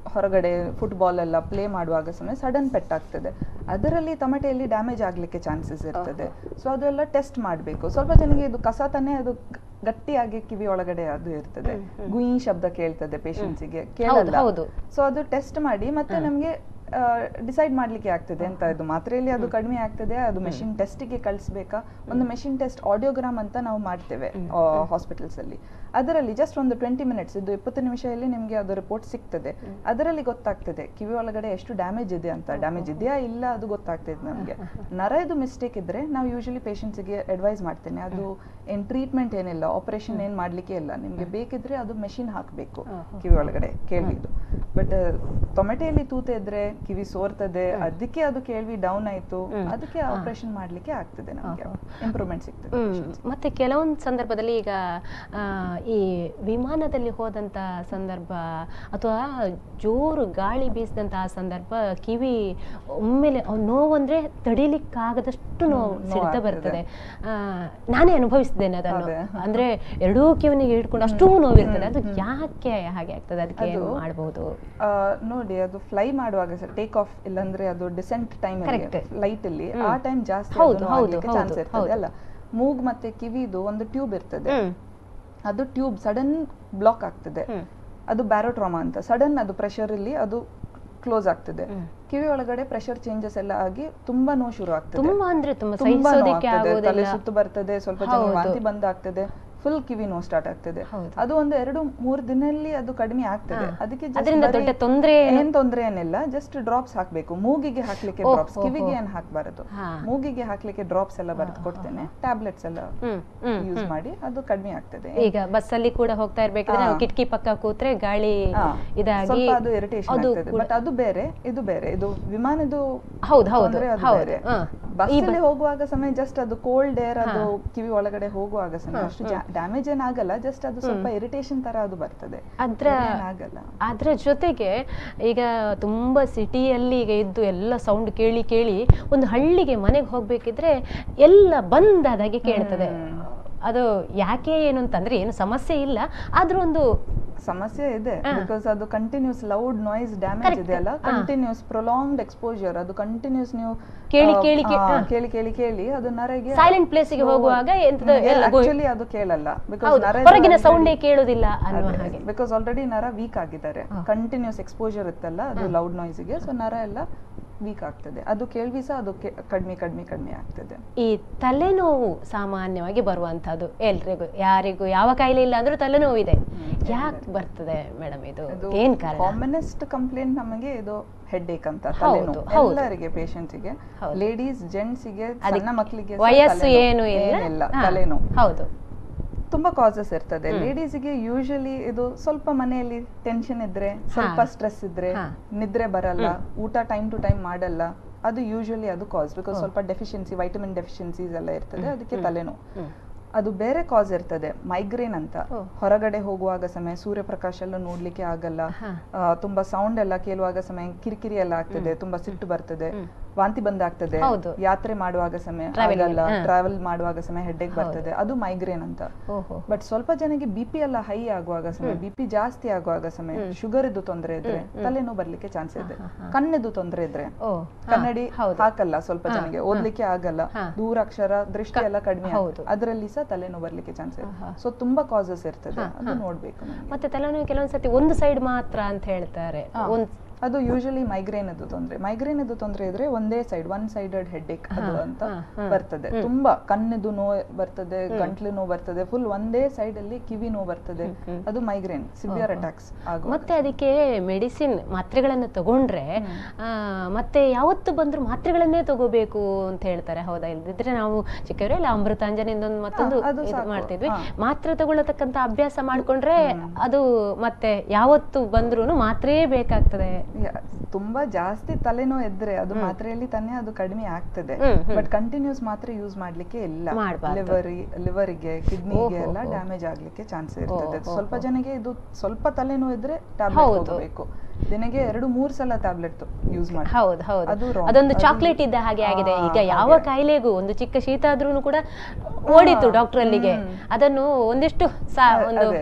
ಹೊರಗಡೆ ಫುಟ್ಬಾಲ್ ಎಲ್ಲ ಪ್ಲೇ ಮಾಡುವಾಗ ಸಮಯ ಸಡನ್ ಪೆಟ್ಟಾಗ್ತದೆ ಅದರಲ್ಲಿ ತಮಟೆಯಲ್ಲಿ ಡ್ಯಾಮೇಜ್ ಆಗ್ಲಿಕ್ಕೆ ಚಾನ್ಸಸ್ ಇರ್ತದೆ ಸೊ ಅದೆಲ್ಲ ಟೆಸ್ಟ್ ಮಾಡಬೇಕು ಸ್ವಲ್ಪ ಜನಕ್ಕೆ ಇದು ಕಸ ತಾನೇ ಅದು ಗ- ಗಟ್ಟಿಯಾಗಿ ಕಿವಿ ಒಳಗಡೆ ಅದು ಇರ್ತದೆ ಗುಯಿ ಶಬ್ದ ಕೇಳ್ತದೆ ಪೇಷಂಟ್ಸಿಗೆ ಕೇಳಲ್ಲ ಹೌದು. ಸೊ ಅದು ಟೆಸ್ಟ್ ಮಾಡಿ ಮತ್ತೆ ನಮಗೆ ಡಿಸೈಡ್ ಮಾಡ್ಲಿಕ್ಕೆ ಆಗ್ತದೆ ಅಂತ ಇದು ಮಾತ್ರೆಯಲ್ಲಿ ಅದು ಕಡಿಮೆ ಆಗ್ತದೆ ಅದು ಮೆಷಿನ್ ಟೆಸ್ಟಿಗೆ ಕಳಿಸ್ಬೇಕಾ ಒಂದು ಮೆಷಿನ್ ಟೆಸ್ಟ್ ಆಡಿಯೋಗ್ರಾಮ್ ಅಂತ ನಾವು ಮಾಡ್ತೇವೆ ಹಾಸ್ಪಿಟಲ್ಸ್ ಅಲ್ಲಿ ಅದರಲ್ಲಿ ಜಸ್ಟ್ ಒಂದು ಟ್ವೆಂಟಿ ಮಿನಿಟ್ಸ್ ಇದು ಇಪ್ಪತ್ತು ನಿಮಿಷದಲ್ಲಿ ನಿಮಗೆ ಅದು ರಿಪೋರ್ಟ್ ಸಿಗ್ತದೆ ಅದರಲ್ಲಿ ಗೊತ್ತಾಗ್ತದೆ ಕಿವಿ ಒಳಗಡೆ ಎಷ್ಟು ಡ್ಯಾಮೇಜ್ ಇದೆ ಅಂತ ಡ್ಯಾಮೇಜ್ ಇದೆಯಾ ಇಲ್ಲ ಅದು ಗೊತ್ತಾಗ್ತದೆ ನಮಗೆ ನರದು ಮಿಸ್ಟೇಕ್ ಇದ್ರೆ ನಾವು ಯೂಶಲಿ ಪೇಷಂಟ್ಸ್ಗೆ ಅಡ್ವೈಸ್ ಮಾಡ್ತೇನೆ ಅದು ಏನ್ ಟ್ರೀಟ್ಮೆಂಟ್ ಏನಿಲ್ಲ ಆಪರೇಷನ್ ಏನ್ ಮಾಡ್ಲಿಕ್ಕೆ ಇಲ್ಲ ನಿಮ್ಗೆ ಬೇಕಿದ್ರೆ ಅದು ಮೆಷಿನ್ ಹಾಕಬೇಕು ಕಿವಿ ಒಳಗಡೆ ಕೇಳ್ವಿದು ಬಟ್ ಟೊಮೆಟೆಯಲ್ಲಿ ತೂತ ಇದ್ರೆ ಕಿವಿ ಸೋರ್ತದೆ ಅದಕ್ಕೆ ಅದು ಕೇಳ್ವಿ ಡೌನ್ ಆಯ್ತು ಅದಕ್ಕೆ ಆಪರೇಷನ್ ಮಾಡ್ಲಿಕ್ಕೆ ಆಗ್ತದೆ ನಮಗೆ ಇಂಪ್ರೂವ್ಮೆಂಟ್ ಸಿಗ್ತದೆ ಹ್ಮ್. ಮತ್ತೆ ಕೆಲವೊಂದು ಸಂದರ್ಭದಲ್ಲಿ ಈಗ ಆ, ಈ ವಿಮಾನದಲ್ಲಿ ಹೋದಂತ ಸಂದರ್ಭ ಅಥವಾ ಜೋರು ಗಾಳಿ ಬೀಸಿದಂತಹ ಸಂದರ್ಭ ಕಿವಿ ಒಮ್ಮೆಲೆ ಅವ್ ನೋವಂದ್ರೆ ತಡಿಲಿಕ್ಕಾಗದಷ್ಟು ನೋವು ಸಿಡ್ತಾ ಬರ್ತದೆ ಆ, ನಾನೇ ಅನುಭವಿಸಿದ್ದೇನೆ ಅದನ್ನು ಅದೇ. ಅಂದ್ರೆ ಎರಡೂ ಕಿವಿನಿಗೆ ಹಿಡ್ಕೊಂಡು ಅಷ್ಟೂ ನೋವಿರ್ತದೆ ಅದು ಯಾಕೆ ಹಾಗೆ ಆಗ್ತದೆ ಅದಕ್ಕೆ ಏನು ಮಾಡಬಹುದು ಆ, ನೋಡಿ ಅದು ಫ್ಲೈ ಮಾಡುವಾಗ ಟೇಕ್ ಆಫ್ ಇಲ್ಲಾಂದ್ರೆ ಅದು ಡಿಸೆಂಟ್ ಟೈಮ್ Correct. ಲೈಟ್ ಅಲ್ಲಿ ಆ ಟೈಮ್ ಜಾಸ್ತಿ ಹೌದು, ಹೌದು, ಚಾನ್ಸ್ ಹೌದು, ಇರ್ತದೆ ಹೌದು. ಅಲ್ಲ ಮೂಗ್ ಮತ್ತೆ ಕಿವಿದು ಒಂದು ಟ್ಯೂಬ್ ಇರ್ತದೆ ಹ್ಮ್ ಅದು ಟ್ಯೂಬ್ ಸಡನ್ ಬ್ಲಾಕ್ ಆಗ್ತದೆ ಹ್ಮ್. ಅದು ಬ್ಯಾರೋಟ್ರಾಮಾ ಅಂತ ಸಡನ್ ಅದು ಪ್ರೆಷರ್ ಇಲ್ಲಿ ಅದು ಕ್ಲೋಸ್ ಆಗ್ತದೆ ಹ್ಮ್. ಕಿವಿ ಒಳಗಡೆ ಪ್ರೆಷರ್ ಚೇಂಜಸ್ ಎಲ್ಲ ಆಗಿ ತುಂಬಾ ನೋವು ಶುರು ಆಗ್ತದೆ ತುಂಬಾ ಅಂದ್ರೆ ತುಂಬಾ ತುಂಬಾ ಸಹಿಸೋದಕ್ಕೆ ನೋವಾಗ್ತದೆ. ತಲೆ ಆಗೋದಿಲ್ಲ ಸುತ್ತು ಬರ್ತದೆ ಸ್ವಲ್ಪ ಜನ ಹೌದು. ವಾಂತಿ ಬಂದಾಗ್ತದೆ ಫುಲ್ ಕಿವಿ ನೋವು ಸ್ಟಾರ್ಟ್ ಆಗ್ತದೆ ಹೌದು. ಅದು ಒಂದು ಎರಡು ಮೂರು ದಿನಲ್ಲಿ ಅದು ಕಡಿಮೆ ಆಗ್ತದೆ ಹಾ. ಅದಕ್ಕೆ just ಅದರಿಂದ ಬರೀ ದೊಡ್ಡ ತೊಂದ್ರೆ ಏನು? ಏನ್ ತೊಂದ್ರೆ ಏನಿಲ್ಲ ಜಸ್ಟ್ ಡ್ರಾಪ್ಸ್ ಹಾಕ್ಬೇಕು ಮೂಗಿಗೆ ಹಾಕ್ಲಿಕ್ಕೆ ಓಹ್, ಡ್ರಾಪ್ಸ್ ಓಹ್, ಕಿವಿಗೆ ಓಹ್. ಏನ್ ಹಾಕ್ಬಾರದು ಹಾ. ಮೂಗಿಗೆ ಹಾಕ್ಲಿಕ್ಕೆ ಡ್ರಾಪ್ಸ್ ಎಲ್ಲ ಬರ್ದು ಕೊಡ್ತೇನೆ ಟ್ಯಾಬ್ಲೆಟ್ಸ್ ಎಲ್ಲ ಹ್ಮ್ ಹ್ಮ್ ಯೂಸ್ ಮಾಡಿ ಅದು ಕಡಿಮೆ ಆಗ್ತದೆ ಈಗ ಬಸ್ಸಲ್ಲಿ ಕೂಡ ಹೋಗ್ತಾ ಇರ್ಬೇಕಾದ್ರೆ ನಾವು ಹಾ. ಕಿಟಕಿ ಪಕ್ಕ ಕೂತ್ರೆ ಗಾಳಿ ಹಾ. ಇದಾಗಿ ಸ್ವಲ್ಪ ಅದು ಇರಿಟೇಷನ್ ಅದು ಆಗ್ತದೆ ಕೂಡ- ಬಟ್ ಅದು ಬೇರೆ ಇದು ಬೇರೆ ಇದು ವಿಮಾನದು ಹೌದು, ಹೌದು, ತೊಂದ್ರೆ ಅದು ಹೌದು. ಬೇರೆ ಹಾ. ಬಸ್ ಈ ಅಲ್ಲಿ ಬ- ಹೋಗುವಾಗ ಸಮಯ ಜಸ್ಟ್ ಅದು ಕೋಲ್ಡ್ ಏರ್ ಅದು ಹಾ. ಕಿವಿ ಒಳಗಡೆ ಹೋಗುವಾಗ ಸಮಯ ಹಾ, ಅಷ್ಟು ಹಾ. ಡ್ಯಾಮೇಜ್ ಏನಾಗಲ್ಲ ಜಸ್ಟ್ ಅದು ಸ್ವಲ್ಪ ಇರಿಟೇಷನ್ ತರ ಅದು ಬರ್ತದೆ ಅದ್ರ ಬೇರೆ ಏನಾಗಲ್ಲ ಅದ್ರ ಜೊತೆಗೆ ಈಗ ತುಂಬಾ ಸಿಟಿಯಲ್ಲಿ ಈಗ ಇದ್ದು ಎಲ್ಲ ಸೌಂಡ್ ಕೇಳಿ ಕೇಳಿ ಒಂದು ಹಳ್ಳಿಗೆ ಮನೆಗೆ ಹೋಗ್ಬೇಕಿದ್ರೆ ಎಲ್ಲ ಬಂದಾದಾಗೆ ಕೇಳ್ತದೆ ಅದು ಯಾಕೆ ಏನು ಅಂತಂದ್ರೆ ಏನು ಸಮಸ್ಯೆ ಇಲ್ಲ ಆದ್ರೂ ಒಂದು ಸಮಸ್ಯೆ ಇದೆ ಹಾ. ಬಿಕಾಸ್ ಅದು continuous loud noise damage Correct. ಇದೆ ಅಲ್ಲ ಹಾ. ಕಂಟಿನ್ಯೂಸ್ ಪ್ರೊಲಾಂಗ್ಡ್ ಎಕ್ಸ್ಪೋಜರ್ ಅದು ಕಂಟಿನ್ಯೂಸ್ ನೀವು ಕೇಳಿ, ಆ, ಕೇಳಿ, ಕೇ- ಆ, ಹಾ. ಕೇಳಿ ಕೇಳಿ ಕೇಳಿ ಅದು ನರಗೆ Silent place ಗೆ ಹೋಗುವಾಗ ಎಂತದೋ ಎಲ್ಲ ಗೋ- ಆಕ್ಚುಲಿ ಅದು ಕೇಳಲ್ಲ ಬಿಕಾಸ್ ಹೌದು ನರ ಹೊರಗಿನ ಸೌಂಡೇ ಕೇಳುದಿಲ್ಲ ಅನ್ನುವ ಹಾಗೆ ಬಿಕಾಸ್ ಆಲ್ರೆಡಿ ನರ ವೀಕ್ ಆಗಿದ್ದಾರೆ ಹಾ. ಕಂಟಿನ್ಯೂಸ್ ಎಕ್ಸ್ಪೋಜರ್ ಇತ್ತಲ್ಲ ಅದು ಲೌಡ್ ನಾಯ್ಸ್ಗೆ ಸೊ ನರ ಎಲ್ಲ ವೀಕ್ ಆಗ್ತದೆ ಅದು ಕೇಳ್ವಿ ಸಹ ಅದು ಕೆ- ಕಡಿಮೆ ಕಡಿಮೆ ಕಡಿಮೆ ಆಗ್ತದೆ ಈ ತಲೆನೋವು ಸಾಮಾನ್ಯವಾಗಿ ಬರುವಂತಹದ್ದು ಎಲ್ರಿಗೂ ಯಾರಿಗೂ ಯಾವ ಕಾಯಿಲೆ ಇಲ್ಲ ಅಂದ್ರೂ ತಲೆನೋವು ಇದೆ ಯಾಕೆ ಬರ್ತದೆ ಮೇಡಮ್ ಇದು ಇದು ಏನ್ ಕಾರಣ ಕಾಮನೆಸ್ಟ್ ಕಂಪ್ಲೇಂಟ್ ನಮಗೆ ಇದು ಹೆಡ್ ಏಕ್ ಅಂತ ಹೌದು, ತಲೆನೋವು ಹೌದು. ಎಲ್ಲರಿಗೆ ಪೇಷಂಟ್ಸ್ಗೆ ಹೌದು. ಲೇಡೀಸ್ ಜೆಂಟ್ಸ್ಗೆ ಅದಕ್ಕೆ ಸಣ್ಣ ಮಕ್ಕಳಿಗೆ ವಯಸ್ಸು ಏನು ಇಲ್ಲ ಏನಿಲ್ಲ ಹಾ, ತಲೆನೋವು ಹೌದು ತುಂಬಾ ಕಾಸಸ್ ಇರ್ತದೆ ಲೇಡೀಸ್ಗೆ ಯೂಶಲಿ ಇದು ಸ್ವಲ್ಪ ಮನೆಯಲ್ಲಿ ಟೆನ್ಷನ್ ಇದ್ರೆ ಸ್ವಲ್ಪ ಹಾ. ಸ್ಟ್ರೆಸ್ ಇದ್ರೆ ಹಾ. ನಿದ್ರೆ ಬರಲ್ಲ ಊಟ ಟೈಮ್ ಟು ಟೈಮ್ ಮಾಡಲ್ಲ ಅದು ಯೂಶಲಿ ಅದು ಕಾಸ್ ಬಿಕಾಸ್ ಸ್ವಲ್ಪ ಡೆಫಿಷಿಯನ್ಸಿ ವೈಟಮಿನ್ ಡೆಫಿಷಿಯನ್ಸೀಸ್ ಎಲ್ಲ ಇರ್ತದೆ ಅದಕ್ಕೆ ತಲೆನೋವು ಹ್ಮ್. ಅದು ಬೇರೆ ಕಾಸ್ ಇರ್ತದೆ ಮೈಗ್ರೇನ್ ಅಂತ ಓ. ಹೊರಗಡೆ ಹೋಗುವಾಗ ಸಮಯ ಸೂರ್ಯಪ್ರಕಾಶ ಎಲ್ಲ ನೋಡ್ಲಿಕ್ಕೆ ಆಗಲ್ಲ ಹಾ. ಆ, ತುಂಬಾ ಸೌಂಡ್ ಎಲ್ಲ ಕೇಳುವಾಗ ಸಮಯ ಕಿರಿಕಿರಿ ಎಲ್ಲ ಆಗ್ತದೆ ತುಂಬಾ ಸಿಟ್ಟು ಬರ್ತದೆ ಹ್ಮ್. ವಾಂತಿ ಬಂದಾಗ್ತದೆ ಹೌದು. ಯಾತ್ರೆ ಮಾಡುವಾಗ ಸಮಯ Traveling ಆಗಲ್ಲ ಅಲ್ಲಿ, ಹಾ. ಟ್ರಾವೆಲ್ ಮಾಡುವಾಗ ಸಮಯ ಹೆಡ್ಡೇಕ್ ಹೌದು. ಬರ್ತದೆ ಅದು ಮೈಗ್ರೇನ್ ಅಂತ ಓಹೋ ಬಟ್ ಸ್ವಲ್ಪ ಜನಕ್ಕೆ ಬಿ ಪಿ ಎಲ್ಲ ಹೈ ಆಗುವಾಗ ಸಮಯ ಬಿ ಪಿ ಜಾಸ್ತಿ ಆಗುವಾಗ ಸಮಯ ಶುಗರ್ ಇದ್ದು ತೊಂದರೆ ಇದ್ರೆ ತಲೆನೋವು ಬರ್ಲಿಕ್ಕೆ ಚಾನ್ಸ್ ಇದೆ ಕಣ್ಣಿದ್ದು ತೊಂದರೆ ಇದ್ರೆ ಓ ಕನ್ನಡಿ ಹೌದು ಹಾಕಲ್ಲ ಸ್ವಲ್ಪ ಹಾ, ಜನಕ್ಕೆ ಹಾ. ಓದ್ಲಿಕ್ಕೆ ಆಗಲ್ಲ ಹಾ. ದೂರಾಕ್ಷರ ದೃಷ್ಟಿ ಎಲ್ಲ ಕಡಿಮೆ ಹೌದು. ಅದರಲ್ಲಿ ಸಹ ತಲೆನೋವು ಬರ್ಲಿಕ್ಕೆ ಚಾನ್ಸ್ ಇದೆ ಆಹಾ. ಸೊ ತುಂಬಾ ಕಾಸಸ್ ಇರ್ತದೆ ಹಾ, ಅದು ಹಾ. ನೋಡ್ಬೇಕು ನಮ್ಗೆ. ಮತ್ತೆ ತಲೆನೋವು ಕೆಲವೊಂದ್ಸತಿ ಒಂದು ಸೈಡ್ ಮಾತ್ರ ಅಂತ ಹೇಳ್ತಾರೆ ಹಾ. ಒಂದ್ ಅದು ಯೂಶಲಿ ಮೈಗ್ರೇನ್ ಅದು ತೊಂದ್ರೆ ಮೈಗ್ರೇನ್ ಅದು ತೊಂದ್ರೆ ಇದ್ರೆ ಒಂದೇ side one sided headache ಅದು ಹಾ, ಅಂತ ಹಾ, ಹಾ. ಬರ್ತದೆ ತುಂಬಾ ಕಣ್ಣಿದು ನೋವು ಬರ್ತದೆ ಗಂಟ್ಲು ನೋವು ಬರ್ತದೆ ಫುಲ್ ಒಂದೇ ಸೈಡ್ ಅಲ್ಲಿ ಕಿವಿ ನೋವು ಬರ್ತದೆ ಹ್ಮ್. ಅದು ಮೈಗ್ರೇನ್ ಸಿವಿಯರ್ ಅಟ್ಯಾಕ್ಸ್ ಆಗುವ ಮತ್ತೆ ಅದಕ್ಕೆ ಮೆಡಿಸಿನ್ ಮಾತ್ರೆಗಳನ್ನು ತಗೊಂಡ್ರೆ ಆ, ಮತ್ತೆ ಯಾವತ್ತು ಬಂದ್ರು ಮಾತ್ರೆಗಳನ್ನೇ ತಗೋಬೇಕು ಅಂತ ಹೇಳ್ತಾರೆ ಹೌದಾ ಇಲ್ದಿದ್ರೆ ನಾವು ಚಿಕ್ಕವರೆಲ್ಲ ಅಮೃತಾಂಜನಿಂದ ಒಂದು ಮತ್ತೊಂದು ಹಾ, ಅದು ಇದು ಸಾಕು. ಮಾಡ್ತಿದ್ವಿ ಹಾ. ಮಾತ್ರೆ ತಗೊಳ್ಳತಕ್ಕಂತ ಅಭ್ಯಾಸ ಮಾಡ್ಕೊಂಡ್ರೆ ಅದು ಮತ್ತೆ ಯಾವತ್ತು ಬಂದ್ರೂ ಮಾತ್ರೇ ಬೇಕಾಗ್ತದೆ ಯಾ- ತುಂಬಾ ಜಾಸ್ತಿ ತಲೆನೋವು ಇದ್ರೆ ಅದು ಮಾತ್ರೆಯಲ್ಲಿ ತಾನೇ ಅದು ಕಡಿಮೆ ಆಗ್ತದೆ ಹ್ಮ್, ಹ್ಮ್. ಬಟ್ ಕಂಟಿನ್ಯೂಸ್ ಮಾತ್ರೆ ಯೂಸ್ ಮಾಡ್ಲಿಕ್ಕೆ ಇಲ್ಲ ಮಾಡ್ಬಾರ್ದು. ಲಿವರ್ ಲಿವರಿಗೆ ಕಿಡ್ನಿಗೆ ಓಹೋ, ಎಲ್ಲ ಓಹೋ. ಡ್ಯಾಮೇಜ್ ಆಗ್ಲಿಕ್ಕೆ ಚಾನ್ಸ್ ಇರ್ತದೆ ಓಹೋ, ಸ್ವಲ್ಪ ಓಹೋ. ಜನಗೆ ಇದು ಸ್ವಲ್ಪ ತಲೆನೋವು ಇದ್ರೆ ಟ್ಯಾಬ್ಲೆಟ್ ಹೌದು. ತಗೋಬೇಕು ದಿನಕ್ಕೆ ಎರಡು ಮೂರ್ ಸಲ ಟ್ಯಾಬ್ಲೆಟ್ ಯೂಸ್ ಮಾಡಿ ಹೌದು ಹೌದು ಅದು wrong. ಅದೊಂದು ಅದು- ಚಾಕ್ಲೇಟ್ ಇದ್ದ ಹಾಗೆ ಆಗಿದೆ ಆ, ಈಗ ಯಾವ ಹಾಗೆ. ಕಾಯಿಲೆಗೂ ಒಂದು ಚಿಕ್ಕ ಶೀತ ಆದ್ರೂ ಕೂಡ ಓಡಿತು ಡಾಕ್ಟರ್ ಅಲ್ಲಿಗೆ ಹ್ಮ್. ಅದನ್ನು ಒಂದಿಷ್ಟು ಸಾ ಒಂದು ಅದೇ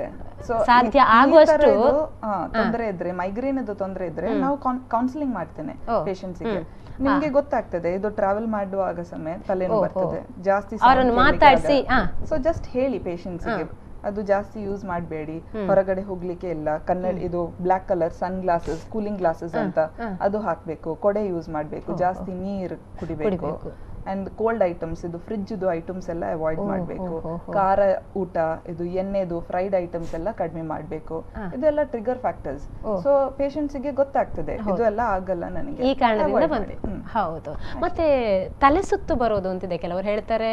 So, ಸಾಧ್ಯ ಈ- ಈ ಆಗುವಷ್ಟು ಥರದ್ದು, ಆ, ತೊಂದರೆ ಇದ್ರೆ ಮೈಗ್ರೇನ್ ತೊಂದರೆ ಇದ್ರೆ ನಾವು ಕೌನ್ಸಿಲಿಂಗ್ ಮಾಡ್ತೇನೆ ಓ, ಪೇಷಂಟ್ಸ್ಗೆ ಹ್ಮ್. ನಿಮ್ಗೆ ಗೊತ್ತಾಗ್ತದೆ ಇದು ಟ್ರಾವೆಲ್ ಮಾಡುವಾಗ ಸಮಯ ತಲೆನೋವು ಓ, ಬರ್ತದೆ ಓ. ಜಾಸ್ತಿ ಅವ್ರನ್ನ ಮಾತಾಡ್ಸಿ, ಆ. ಸೊ ಜಸ್ಟ್ ಹೇಳಿ ಪೇಷಂಟ್ಸ್ಗೆ ಅದು ಜಾಸ್ತಿ ಯೂಸ್ ಮಾಡಬೇಡಿ ಹೊರಗಡೆ ಹೋಗ್ಲಿಕ್ಕೆ ಇಲ್ಲ ಕನ್ನಡ ಇದು black colour sun glasses cooling glasses ಅಂತ ಅದು ಹಾಕ್ಬೇಕು ಕೊಡೆ ಯೂಸ್ ಮಾಡ್ಬೇಕು ಜಾಸ್ತಿ ನೀರ್ ಕುಡಿಬೇಕು ಕುಡಿಬೇಕು. ಅಂಡ್ ಕೋಲ್ಡ್ ಐಟಮ್ಸ್ ಇದು ಫ್ರಿಜ್ ಐಟಮ್ಸ್ ಎಲ್ಲ ಅವಾಯ್ಡ್ ಓ, ಮಾಡಬೇಕು ಓ, ಓ, ಓ. ಖಾರ ಊಟ ಇದು ಎಣ್ಣೆದು ಫ್ರೈಡ್ ಐಟಮ್ಸ್ ಎಲ್ಲ ಕಡಿಮೆ ಮಾಡಬೇಕು ಆ. ಇದೆಲ್ಲ ಟ್ರಿಗರ್ ಫ್ಯಾಕ್ಟರ್ಸ್ ಓ. ಸೊ ಗೆ ಗೊತ್ತಾಗ್ತದೆ ಇದು ಎಲ್ಲ ಆಗಲ್ಲ ನನಗೆ ಈ ಕಾರಣದಿಂದ Avoid ಬಂತು ಮಾಡಿ. ಹ್ಮ್. ಹೌದು ಮತ್ತೆ ತಲೆ ಸುತ್ತು ಬರೋದು ಅಂತಿದೆ ಕೆಲವರು ಹೇಳ್ತಾರೆ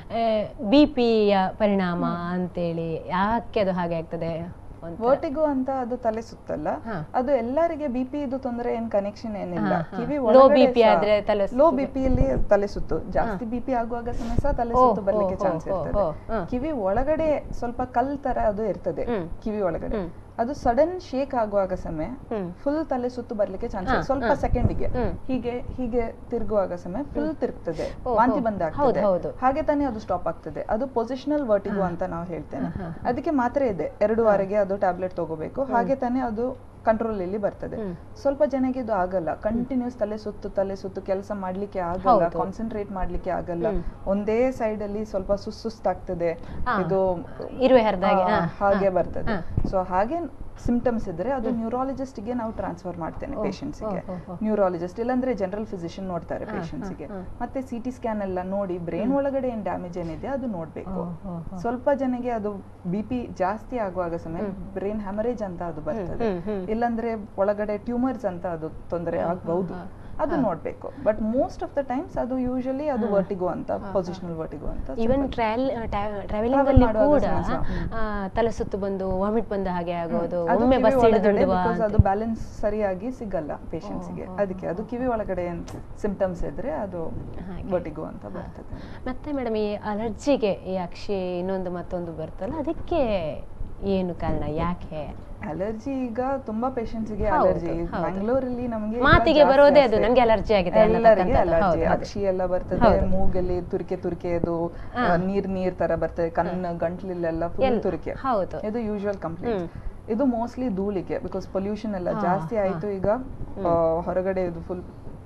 ಬಿ ಪಿಯ ಪರಿಣಾಮ ಅಂತೇಳಿ ಯಾಕೆ ಅದು ಹಾಗೆ ಆಗ್ತದೆ ಅಂತ. ವರ್ಟಿಗೋ ಅಂತ ಅದು ತಲೆ ಸುತ್ತಲ್ಲ ಹಾ. ಅದು ಎಲ್ಲರಿಗೆ ಬಿ ಪಿ ಇದು ತೊಂದರೆ ಏನ್ ಕನೆಕ್ಷನ್ ಏನಿಲ್ಲ ಹಾ, ಹಾ. ಕಿವಿ Low BP ಆದ್ರೆ ತಲೆ ಲೋ ಸುತ್ತು ಬಿ ಪಿ ಅಲ್ಲಿ ತಲೆ ಸುತ್ತು ಜಾಸ್ತಿ ಬಿ ಪಿ ಆಗುವಾಗ ಸಮಯ ಸಹ ತಲೆ ಓ, ಸುತ್ತು ಓ, ಬರ್ಲಿಕ್ಕೆ ಓ, ಚಾನ್ಸ್ ಓ, ಇರ್ತದೆ ಓ, ಹಾ. ಕಿವಿ ಒಳಗಡೆ ಸ್ವಲ್ಪ ಕಲ್ ತರ ಅದು ಇರ್ತದೆ ಹ್ಮ್. ಕಿವಿ ಒಳಗಡೆ ಹ್ಮ್. ಅದು ಸಡನ್ ಶೇಕ್ ಆಗುವಾಗ ಸಮಯ ಹ್ಮ್. ಫುಲ್ ತಲೆ ಸುತ್ತು ಬರ್ಲಿಕ್ಕೆ ಚಾನ್ಸ್ ಹಾ, ಸ್ವಲ್ಪ ಹಾ. ಸೆಕೆಂಡಿಗೆ ಹ್ಮ್. ಹೀಗೆ ಹೀಗೆ ತಿರುಗುವಾಗ ಸಮಯ ಫುಲ್ ತಿರುಗ್ತದೆ ಓ, ವಾಂತಿ ಓ. ಬಂದ ಹೌದು, ಹೌದು. ಹಾಗೆ ತಾನೇ ಅದು ಸ್ಟಾಪ್ ಆಗ್ತದೆ ಅದು ಪೊಸಿಷನಲ್ ವರ್ಟಿಗೋ ಅಂತ ನಾವು ಹೇಳ್ತೇನೆ ಹಾ, ಅದಕ್ಕೆ ಮಾತ್ರೆ ಇದೆ ಎರಡು ವಾರಿಗೆ ಅದು ಟ್ಯಾಬ್ಲೆಟ್ ತಗೋಬೇಕು ಹಾಗೆ ತಾನೇ ಅದು ಕಂಟ್ರೋಲ್ ಇಲ್ಲಿ ಬರ್ತದೆ ಹ್ಮ್. ಸ್ವಲ್ಪ ಜನಕ್ಕೆ ಇದು ಆಗಲ್ಲ ಕಂಟಿನ್ಯೂಸ್ ತಲೆ ಸುತ್ತು ತಲೆ ಸುತ್ತು ಕೆಲಸ ಮಾಡ್ಲಿಕ್ಕೆ ಆಗಲ್ಲ ಹೌದು. ಕಾನ್ಸಂಟ್ರೇಟ್ ಮಾಡ್ಲಿಕ್ಕೆ ಆಗಲ್ಲ ಹ್ಮ್. ಒಂದೇ ಸೈಡ್ ಅಲ್ಲಿ ಸ್ವಲ್ಪ ಸುಸ್ ಸುಸ್ತಾಗ್ತದೆ ಹಾ. ಇದು ಇರುವೆ ಹರಿದಾಗೆ, ಆ, ಹಾ, ಹಾಗೆ ಹಾ, ಬರ್ತದೆ ಹಾ. ಸೊ ಹಾಗೆ ಸಿಂಪ್ಟಮ್ಸ್ ಇದ್ರೆ ಅದು ನ್ಯೂರಾಲಜಿಸ್ಟ್ ಗೆ ನಾವು ಟ್ರಾನ್ಸ್ಫರ್ ಮಾಡ್ತೇನೆ ಓ, patients ಗೆ ಓ, ಓ, ಓ. ನ್ಯೂರಾಲಜಿಸ್ಟ್ ಇಲ್ಲಾಂದ್ರೆ ಜನರಲ್ ಫಿಸಿಷಿಯನ್ ನೋಡ್ತಾರೆ ಹಾ, patients ಹಾ, ಗೆ ಹಾ. ಮತ್ತೆ ಸಿ ಟಿ ಸ್ಕ್ಯಾನ್ ಎಲ್ಲ ನೋಡಿ ಬ್ರೈನ್ ಒಳಗಡೆ ಏನ್ ಡ್ಯಾಮೇಜ್ ಏನಿದೆ ಅದು ನೋಡ್ಬೇಕು ಓ, ಓ, ಓ. ಸ್ವಲ್ಪ ಜನಗೆ ಅದು ಬಿ ಪಿ ಜಾಸ್ತಿ ಆಗುವಾಗ ಸಮಯ ಬ್ರೈನ್ ಹ್ಯಾಮರೇಜ್ ಅಂತ ಅದು ಬರ್ತದೆ ಹ್ಮ್, ಹ್ಮ್. ಇಲ್ಲಾಂದ್ರೆ ಒಳಗಡೆ ಟ್ಯೂಮರ್ಸ್ ಅಂತ ಅದು ತೊಂದರೆ ಆಗಬಹುದು ಹಾ. ಅದು ನೋಡ್ಬೇಕು but most of the times ಅದು ಯೂಶಲಿ ಅದು ವರ್ಟಿಗೋ ಅಂತ ಪೊಸಿಷನಲ್ ವರ್ಟಿಗೋ ಅಂತ even simple. Travel travelling Travel ಅಲ್ಲಿ ಮಾಡುವಾಗ ಕೂಡ ಸಮಸ್ಯೆ. ಹ್ಮ್. ಆ, ತಲೆ ಸುತ್ತು ಬಂದು ವಾಮಿಟ್ ಬಂದ ಹಾಗೆ ಆಗೋದು ಅದು ಒಮ್ಮೆ ಕಿವಿ ಬಸ್ ಒಳಗಡೆ ಹಿಡಿದುಂಡುವ because ಅದು ಬ್ಯಾಲೆನ್ಸ್ ಸರಿಯಾಗಿ ಸಿಗಲ್ಲ patients ಗೆ ಓ, ಓ, ಅದಕ್ಕೆ ಅದು ಕಿವಿ ಒಳಗಡೆ ಸಿಂಪ್ಟಮ್ಸ್ ಇದ್ರೆ ಅದು ಹಾಗೆ. ವರ್ಟಿಗೋ ಅಂತ ಬರ್ತದೆ ಮತ್ತೆ ಮೇಡಮ್ ಈ ಅಲರ್ಜಿಗೆ ಈ ಅಕ್ಷಿ ಇನ್ನೊಂದು ಮತ್ತೊಂದು ಬರ್ತಲ್ಲ ಅದಕ್ಕೆ ಏನು ಕಾರಣ ಯಾಕೆ ಅಲರ್ಜಿ ಈಗ ತುಂಬಾ patients ಗೆ ಹೌದು, ಅಲರ್ಜಿ ಹೌದು. ಮಂಗಳೂರಲ್ಲಿ ನಮಗೆ ಮಾತಿಗೆ ಬರೋದೇ ಅದು, ನನ್ಗೆ allergy ಆಗಿದೆ ಎಲ್ಲರಿಗೆ ಅನ್ನತಕ್ಕಂಥದ್ದು. ಅಲರ್ಜಿ ಹೌದು, ಹೌದು. ಅಕ್ಷಿ ಎಲ್ಲ ಬರ್ತದೆ ಹೌದು. ಮೂಗಲ್ಲಿ ತುರಿಕೆ ತುರಿಕೆ ಅದು ಹಾ. ಆ, ನೀರ್ ನೀರ್ ತರ ಬರ್ತದೆ ಕಣ್ಣು ಗಂಟ್ಲಿಲೆಲ್ಲ ಫುಲ್ ಎಲ್ಲ- ತುರಿಕೆ ಹೌದು. ಇದು ಯೂಶುವಲ್ ಕಂಪ್ಲೇಂಟ್ ಇದು ಮೋಸ್ಟ್ಲಿ ಧೂಳಿಗೆ ಬಿಕಾಸ್ ಪೊಲ್ಯೂಷನ್ ಎಲ್ಲ ಹಾ, ಜಾಸ್ತಿ ಹಾ. ಆಯ್ತು ಈಗ ಆ, ಹೊರಗಡೆ ಇದು ಫುಲ್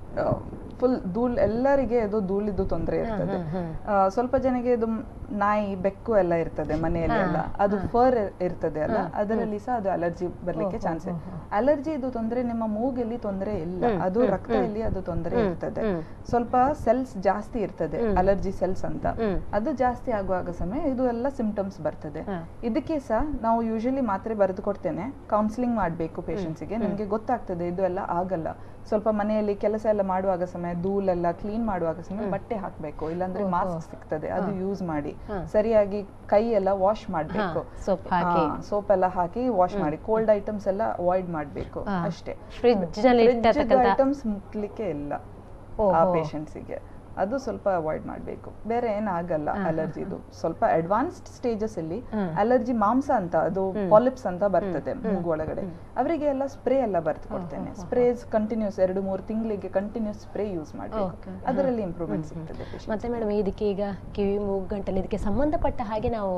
ಫುಲ್ ಧೂಳ್ ಎಲ್ಲರಿಗೆ ಇದು ಧೂಳಿದ್ದು ತೊಂದರೆ ಇರ್ತದೆ ಹ್ಮ್, ಹ್ಮ್. ಆ, ಸ್ವಲ್ಪ ಜನಗೆ ಇದು ನಾಯಿ ಬೆಕ್ಕು ಎಲ್ಲ ಇರ್ತದೆ ಮನೆಯಲ್ಲಿ ಹಾ, ಎಲ್ಲ ಅದು ಹಾ. ಫರ್ ಇರ್ತದೆ ಅಲ್ಲ ಹಾ, ಅದರಲ್ಲಿ ಸಹ ಅದು ಅಲರ್ಜಿ ಬರ್ಲಿಕ್ಕೆ ಓಹೋ, ಚಾನ್ಸ್ ಓಹೋ. ಅಲರ್ಜಿ ಇದು ತೊಂದರೆ ನಿಮ್ಮ ಮೂಗಲ್ಲಿ ತೊಂದರೆ ಇಲ್ಲ ಹ್ಮ್, ಅದು ಹ್ಮ್, ರಕ್ತ ಹ್ಮ್. ಇಲ್ಲಿ ಅದು ತೊಂದರೆ ಹ್ಮ್, ಇರ್ತದೆ ಹ್ಮ್. ಸ್ವಲ್ಪ ಸೆಲ್ಸ್ ಜಾಸ್ತಿ ಇರ್ತದೆ ಹ್ಮ್. ಅಲರ್ಜಿ ಸೆಲ್ಸ್ ಅಂತ ಹ್ಮ್. ಅದು ಜಾಸ್ತಿ ಆಗುವಾಗ ಸಮಯ ಇದು ಎಲ್ಲ ಸಿಂಪ್ಟಮ್ಸ್ ಬರ್ತದೆ ಹಾ. ಇದಕ್ಕೆ ಸಹ ನಾವು ಯೂಶಲಿ ಮಾತ್ರೆ ಬರೆದು ಕೊಡ್ತೇನೆ ಕೌನ್ಸಿಲಿಂಗ್ ಮಾಡಬೇಕು ಪೇಷಂಟ್ಸ್ಗೆ ನಿಮಗೆ ಗೊತ್ತಾಗ್ತದೆ ಇದು ಎಲ್ಲ ಆಗಲ್ಲ ಸ್ವಲ್ಪ ಮನೆಯಲ್ಲಿ ಕೆಲಸ ಎಲ್ಲ ಮಾಡುವಾಗ ಸಮಯ ಧೂಳೆಲ್ಲ ಕ್ಲೀನ್ ಮಾಡುವಾಗ ಸಮಯ ಬಟ್ಟೆ ಹಾಕ್ಬೇಕು ಇಲ್ಲಾಂದ್ರೆ ಓಹೋ. ಮಾಸ್ಕ್ ಸಿಗ್ತದೆ ಅದು ಹಾ. ಯೂಸ್ ಮಾಡಿ ಹಾ. ಸರಿಯಾಗಿ ಕೈ ಎಲ್ಲ ವಾಶ್ ಮಾಡಬೇಕು ಹಾ, soap ಹಾಕಿ. ಸೋಪ್ ಎಲ್ಲ ಹಾಕಿ ವಾಶ್ ಮಾಡಿ ಕೋಲ್ಡ್ ಐಟಮ್ಸ್ ಎಲ್ಲ ಅವಾಯ್ಡ್ ಮಾಡಬೇಕು ಹಾ. ಅಷ್ಟೇ Fridge ನಲ್ಲಿ ಇಟ್ಟತಕ್ಕಂಥ- ಐಟಮ್ಸ್ ಮುಟ್ಲಿಕ್ಕೆ ಇಲ್ಲ ಆ ಓಹೋ. ಪೇಷಂಟ್ಸಿಗೆ ಅದು ಸ್ವಲ್ಪ ಅವಾಯ್ಡ್ ಮಾಡಬೇಕು ಬೇರೆ ಏನಾಗಲ್ಲ ಹಾ, ಹಾ, ಅಲರ್ಜಿದು ಸ್ವಲ್ಪ ಅಡ್ವಾನ್ಸ್ಡ್ ಸ್ಟೇಜಸ್ ಅಲ್ಲಿ ಹ್ಮ್. ಅಲರ್ಜಿ ಮಾಂಸ ಅಂತ ಅದು ಹ್ಮ್. ಪಾಲಿಪ್ಸ್ ಅಂತ ಬರ್ತದೆ ಹ್ಮ್. ಮೂಗು ಒಳಗಡೆ ಅವರಿಗೆ ಎಲ್ಲ ಸ್ಪ್ರೇ ಎಲ್ಲ ಬರ್ದು ಕೊಡ್ತೇನೆ ಹಾ, ಹಾ, ಹಾ. ಸ್ಪ್ರೇಸ್ ಕಂಟಿನ್ಯೂಸ್ ಎರಡು ಮೂರು ತಿಂಗಳಿಗೆ ಕಂಟಿನ್ಯೂಸ್ ಸ್ಪ್ರೇ ಯೂಸ್ ಮಾಡಬೇಕು Okay, okay. ಅದರಲ್ಲಿ ಹ್ಮ್, ಇಂಪ್ರೂವ್ಮೆಂಟ್ ಹ್ಮ್, ಹ್ಮ್. ಸಿಗ್ತದೆ patient ಮತ್ತೆ ಮೇಡಮ್ ಇದಕ್ಕೆ ಈಗ ಕಿವಿ ಮೂಗು ಗಂಟಲು ಇದಕ್ಕೆ ಸಂಬಂಧಪಟ್ಟ ಹಾಗೆ ನಾವು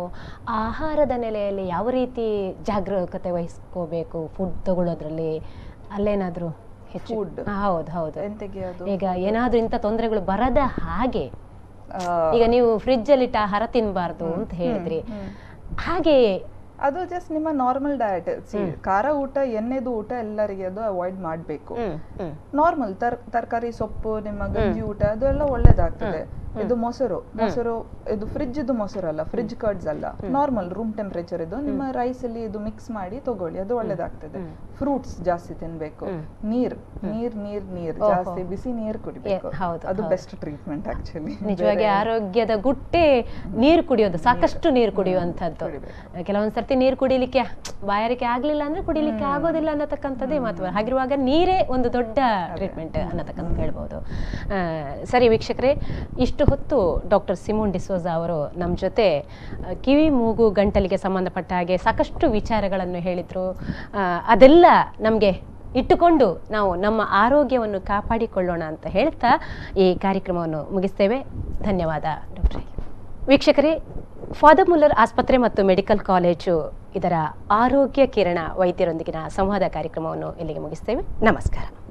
ಆಹಾರದ ನೆಲೆಯಲ್ಲಿ ಯಾವ ರೀತಿ ಜಾಗರೂಕತೆ ವಹಿಸ್ಕೋಬೇಕು ಫುಡ್ ತಗೊಳ್ಳೋದ್ರಲ್ಲಿ ಅಲ್ಲೇನಾದ್ರೂ ಹೆಚ್ಚು Food. ಹಾ, ಹೌದು ಹೌದು ಎಂತಕ್ಕೆ ಅದು ಈಗ ಏನಾದ್ರೂ ಇಂಥ ತೊಂದರೆಗಳು ಬರದ ಹಾಗೆ ಆ, ಈಗ ನೀವು ಫ್ರಿಜ್ ಅಲ್ಲಿ ಇಟ್ಟ ಆಹಾರ ತಿನ್ಬಾರ್ದು ಅಂತ ಹೇಳಿದ್ರಿ ಹ್ಮ್. ಹಾಗೆ ಅದು ಜಸ್ಟ್ ನಿಮ್ಮ ನಾರ್ಮಲ್ ಡಯಟ್ ಖಾರ ಊಟ ಎಣ್ಣೆದು ಊಟ ಎಲ್ಲರಿಗೆ ಅದು ಅವಾಯ್ಡ್ ಮಾಡಬೇಕು ಹ್ಮ್ ಹ್ಮ್ ನಾರ್ಮಲ್ ತರ್ ತರಕಾರಿ ಸೊಪ್ಪು ನಿಮ್ಮ ಗಂಜಿ ಊಟ ಅದು ಎಲ್ಲ ಒಳ್ಳೇದಾಗ್ತದೆ ಇದು ಮೊಸರು ಮೊಸರು ಇದು ಫ್ರಿಜ್ ಇದು ಮೊಸರು ಅಲ್ಲ ಫ್ರಿಜ್ ಕರ್ಡ್ಸ್ ಅಲ್ಲ ನಾರ್ಮಲ್ ರೂಮ್ ಟೆಂಪರೇಚರ್ ಇದು ನಿಮ್ಮ ರೈಸ್ ಅಲ್ಲಿ ಇದು ಮಿಕ್ಸ್ ಮಾಡಿ ತಗೊಳ್ಳಿ ಅದು ಒಳ್ಳೇದಾಗ್ತದೆ ಫ್ರೂಟ್ಸ್ ಜಾಸ್ತಿ ತಿನ್ಬೇಕು ಹ್ಮ್. ನೀರ್ ನೀರ್ ನೀರ್ ನೀರ್ ಓಹೋ. ಜಾಸ್ತಿ ಬಿಸಿ ನೀರ್ ಕುಡಿಬೇಕು ಏ, ಹೌದು, ಅದು ಹೌದು. ಬೆಸ್ಟ್ ಟ್ರೀಟ್ಮೆಂಟ್ ಆಕ್ಚುಲಿ ನಿಜವಾಗಿ ಆರೋಗ್ಯದ ಗುಟ್ಟೆ ನೀರು ಕುಡಿಯೋದು ಸಾಕಷ್ಟು ನೀರು ಕುಡಿಯುವಂಥದ್ದು ಕುಡಿಬೇಕು. ಕೆಲವೊಂದ್ ಸರ್ತಿ ನೀರು ಕುಡಿಲಿಕ್ಕೆ ಬಾಯಾರಿಕೆ ಆಗ್ಲಿಲ್ಲ ಅಂದ್ರೆ ಕುಡಿಲಿಕ್ಕೆ ಆಗೋದಿಲ್ಲ ಅನ್ನತಕ್ಕಂಥದ್ದೇ ಮಾತು ಹಾಗಿರುವಾಗ ನೀರೇ ಒಂದು ದೊಡ್ಡ ಟ್ರೀಟ್ಮೆಂಟ್ ಅನ್ನತಕ್ಕಂಥ ಹೇಳ್ಬೋದು ಆ, ಸರಿ ವೀಕ್ಷಕರೇ ಇಷ್ಟು ಹೊತ್ತು ಡಾಕ್ಟರ್ ಸಿಮೋನ್ ಡಿಸೋಜಾ ಅವರು ನಮ್ಮ ಜೊತೆ ಆ, ಕಿವಿ ಮೂಗು ಗಂಟಲಿಗೆ ಸಂಬಂಧಪಟ್ಟ ಹಾಗೆ ಸಾಕಷ್ಟು ವಿಚಾರಗಳನ್ನು ಹೇಳಿದ್ರು ಆ, ಅದೆಲ್ಲ ನಮಗೆ ಇಟ್ಟುಕೊಂಡು ನಾವು ನಮ್ಮ ಆರೋಗ್ಯವನ್ನು ಕಾಪಾಡಿಕೊಳ್ಳೋಣ ಅಂತ ಹೇಳ್ತಾ ಈ ಕಾರ್ಯಕ್ರಮವನ್ನು ಮುಗಿಸ್ತೇವೆ ಧನ್ಯವಾದ ಡಾಕ್ಟ್ರೇ ವೀಕ್ಷಕರೇ ಫಾದರ್ ಮುಲ್ಲರ್ ಆಸ್ಪತ್ರೆ ಮತ್ತು ಮೆಡಿಕಲ್ ಕಾಲೇಜು ಇದರ ಆರೋಗ್ಯ ಕಿರಣ ವೈದ್ಯರೊಂದಿಗಿನ ಸಂವಾದ ಕಾರ್ಯಕ್ರಮವನ್ನು ಇಲ್ಲಿಗೆ ಮುಗಿಸ್ತೇವೆ ನಮಸ್ಕಾರ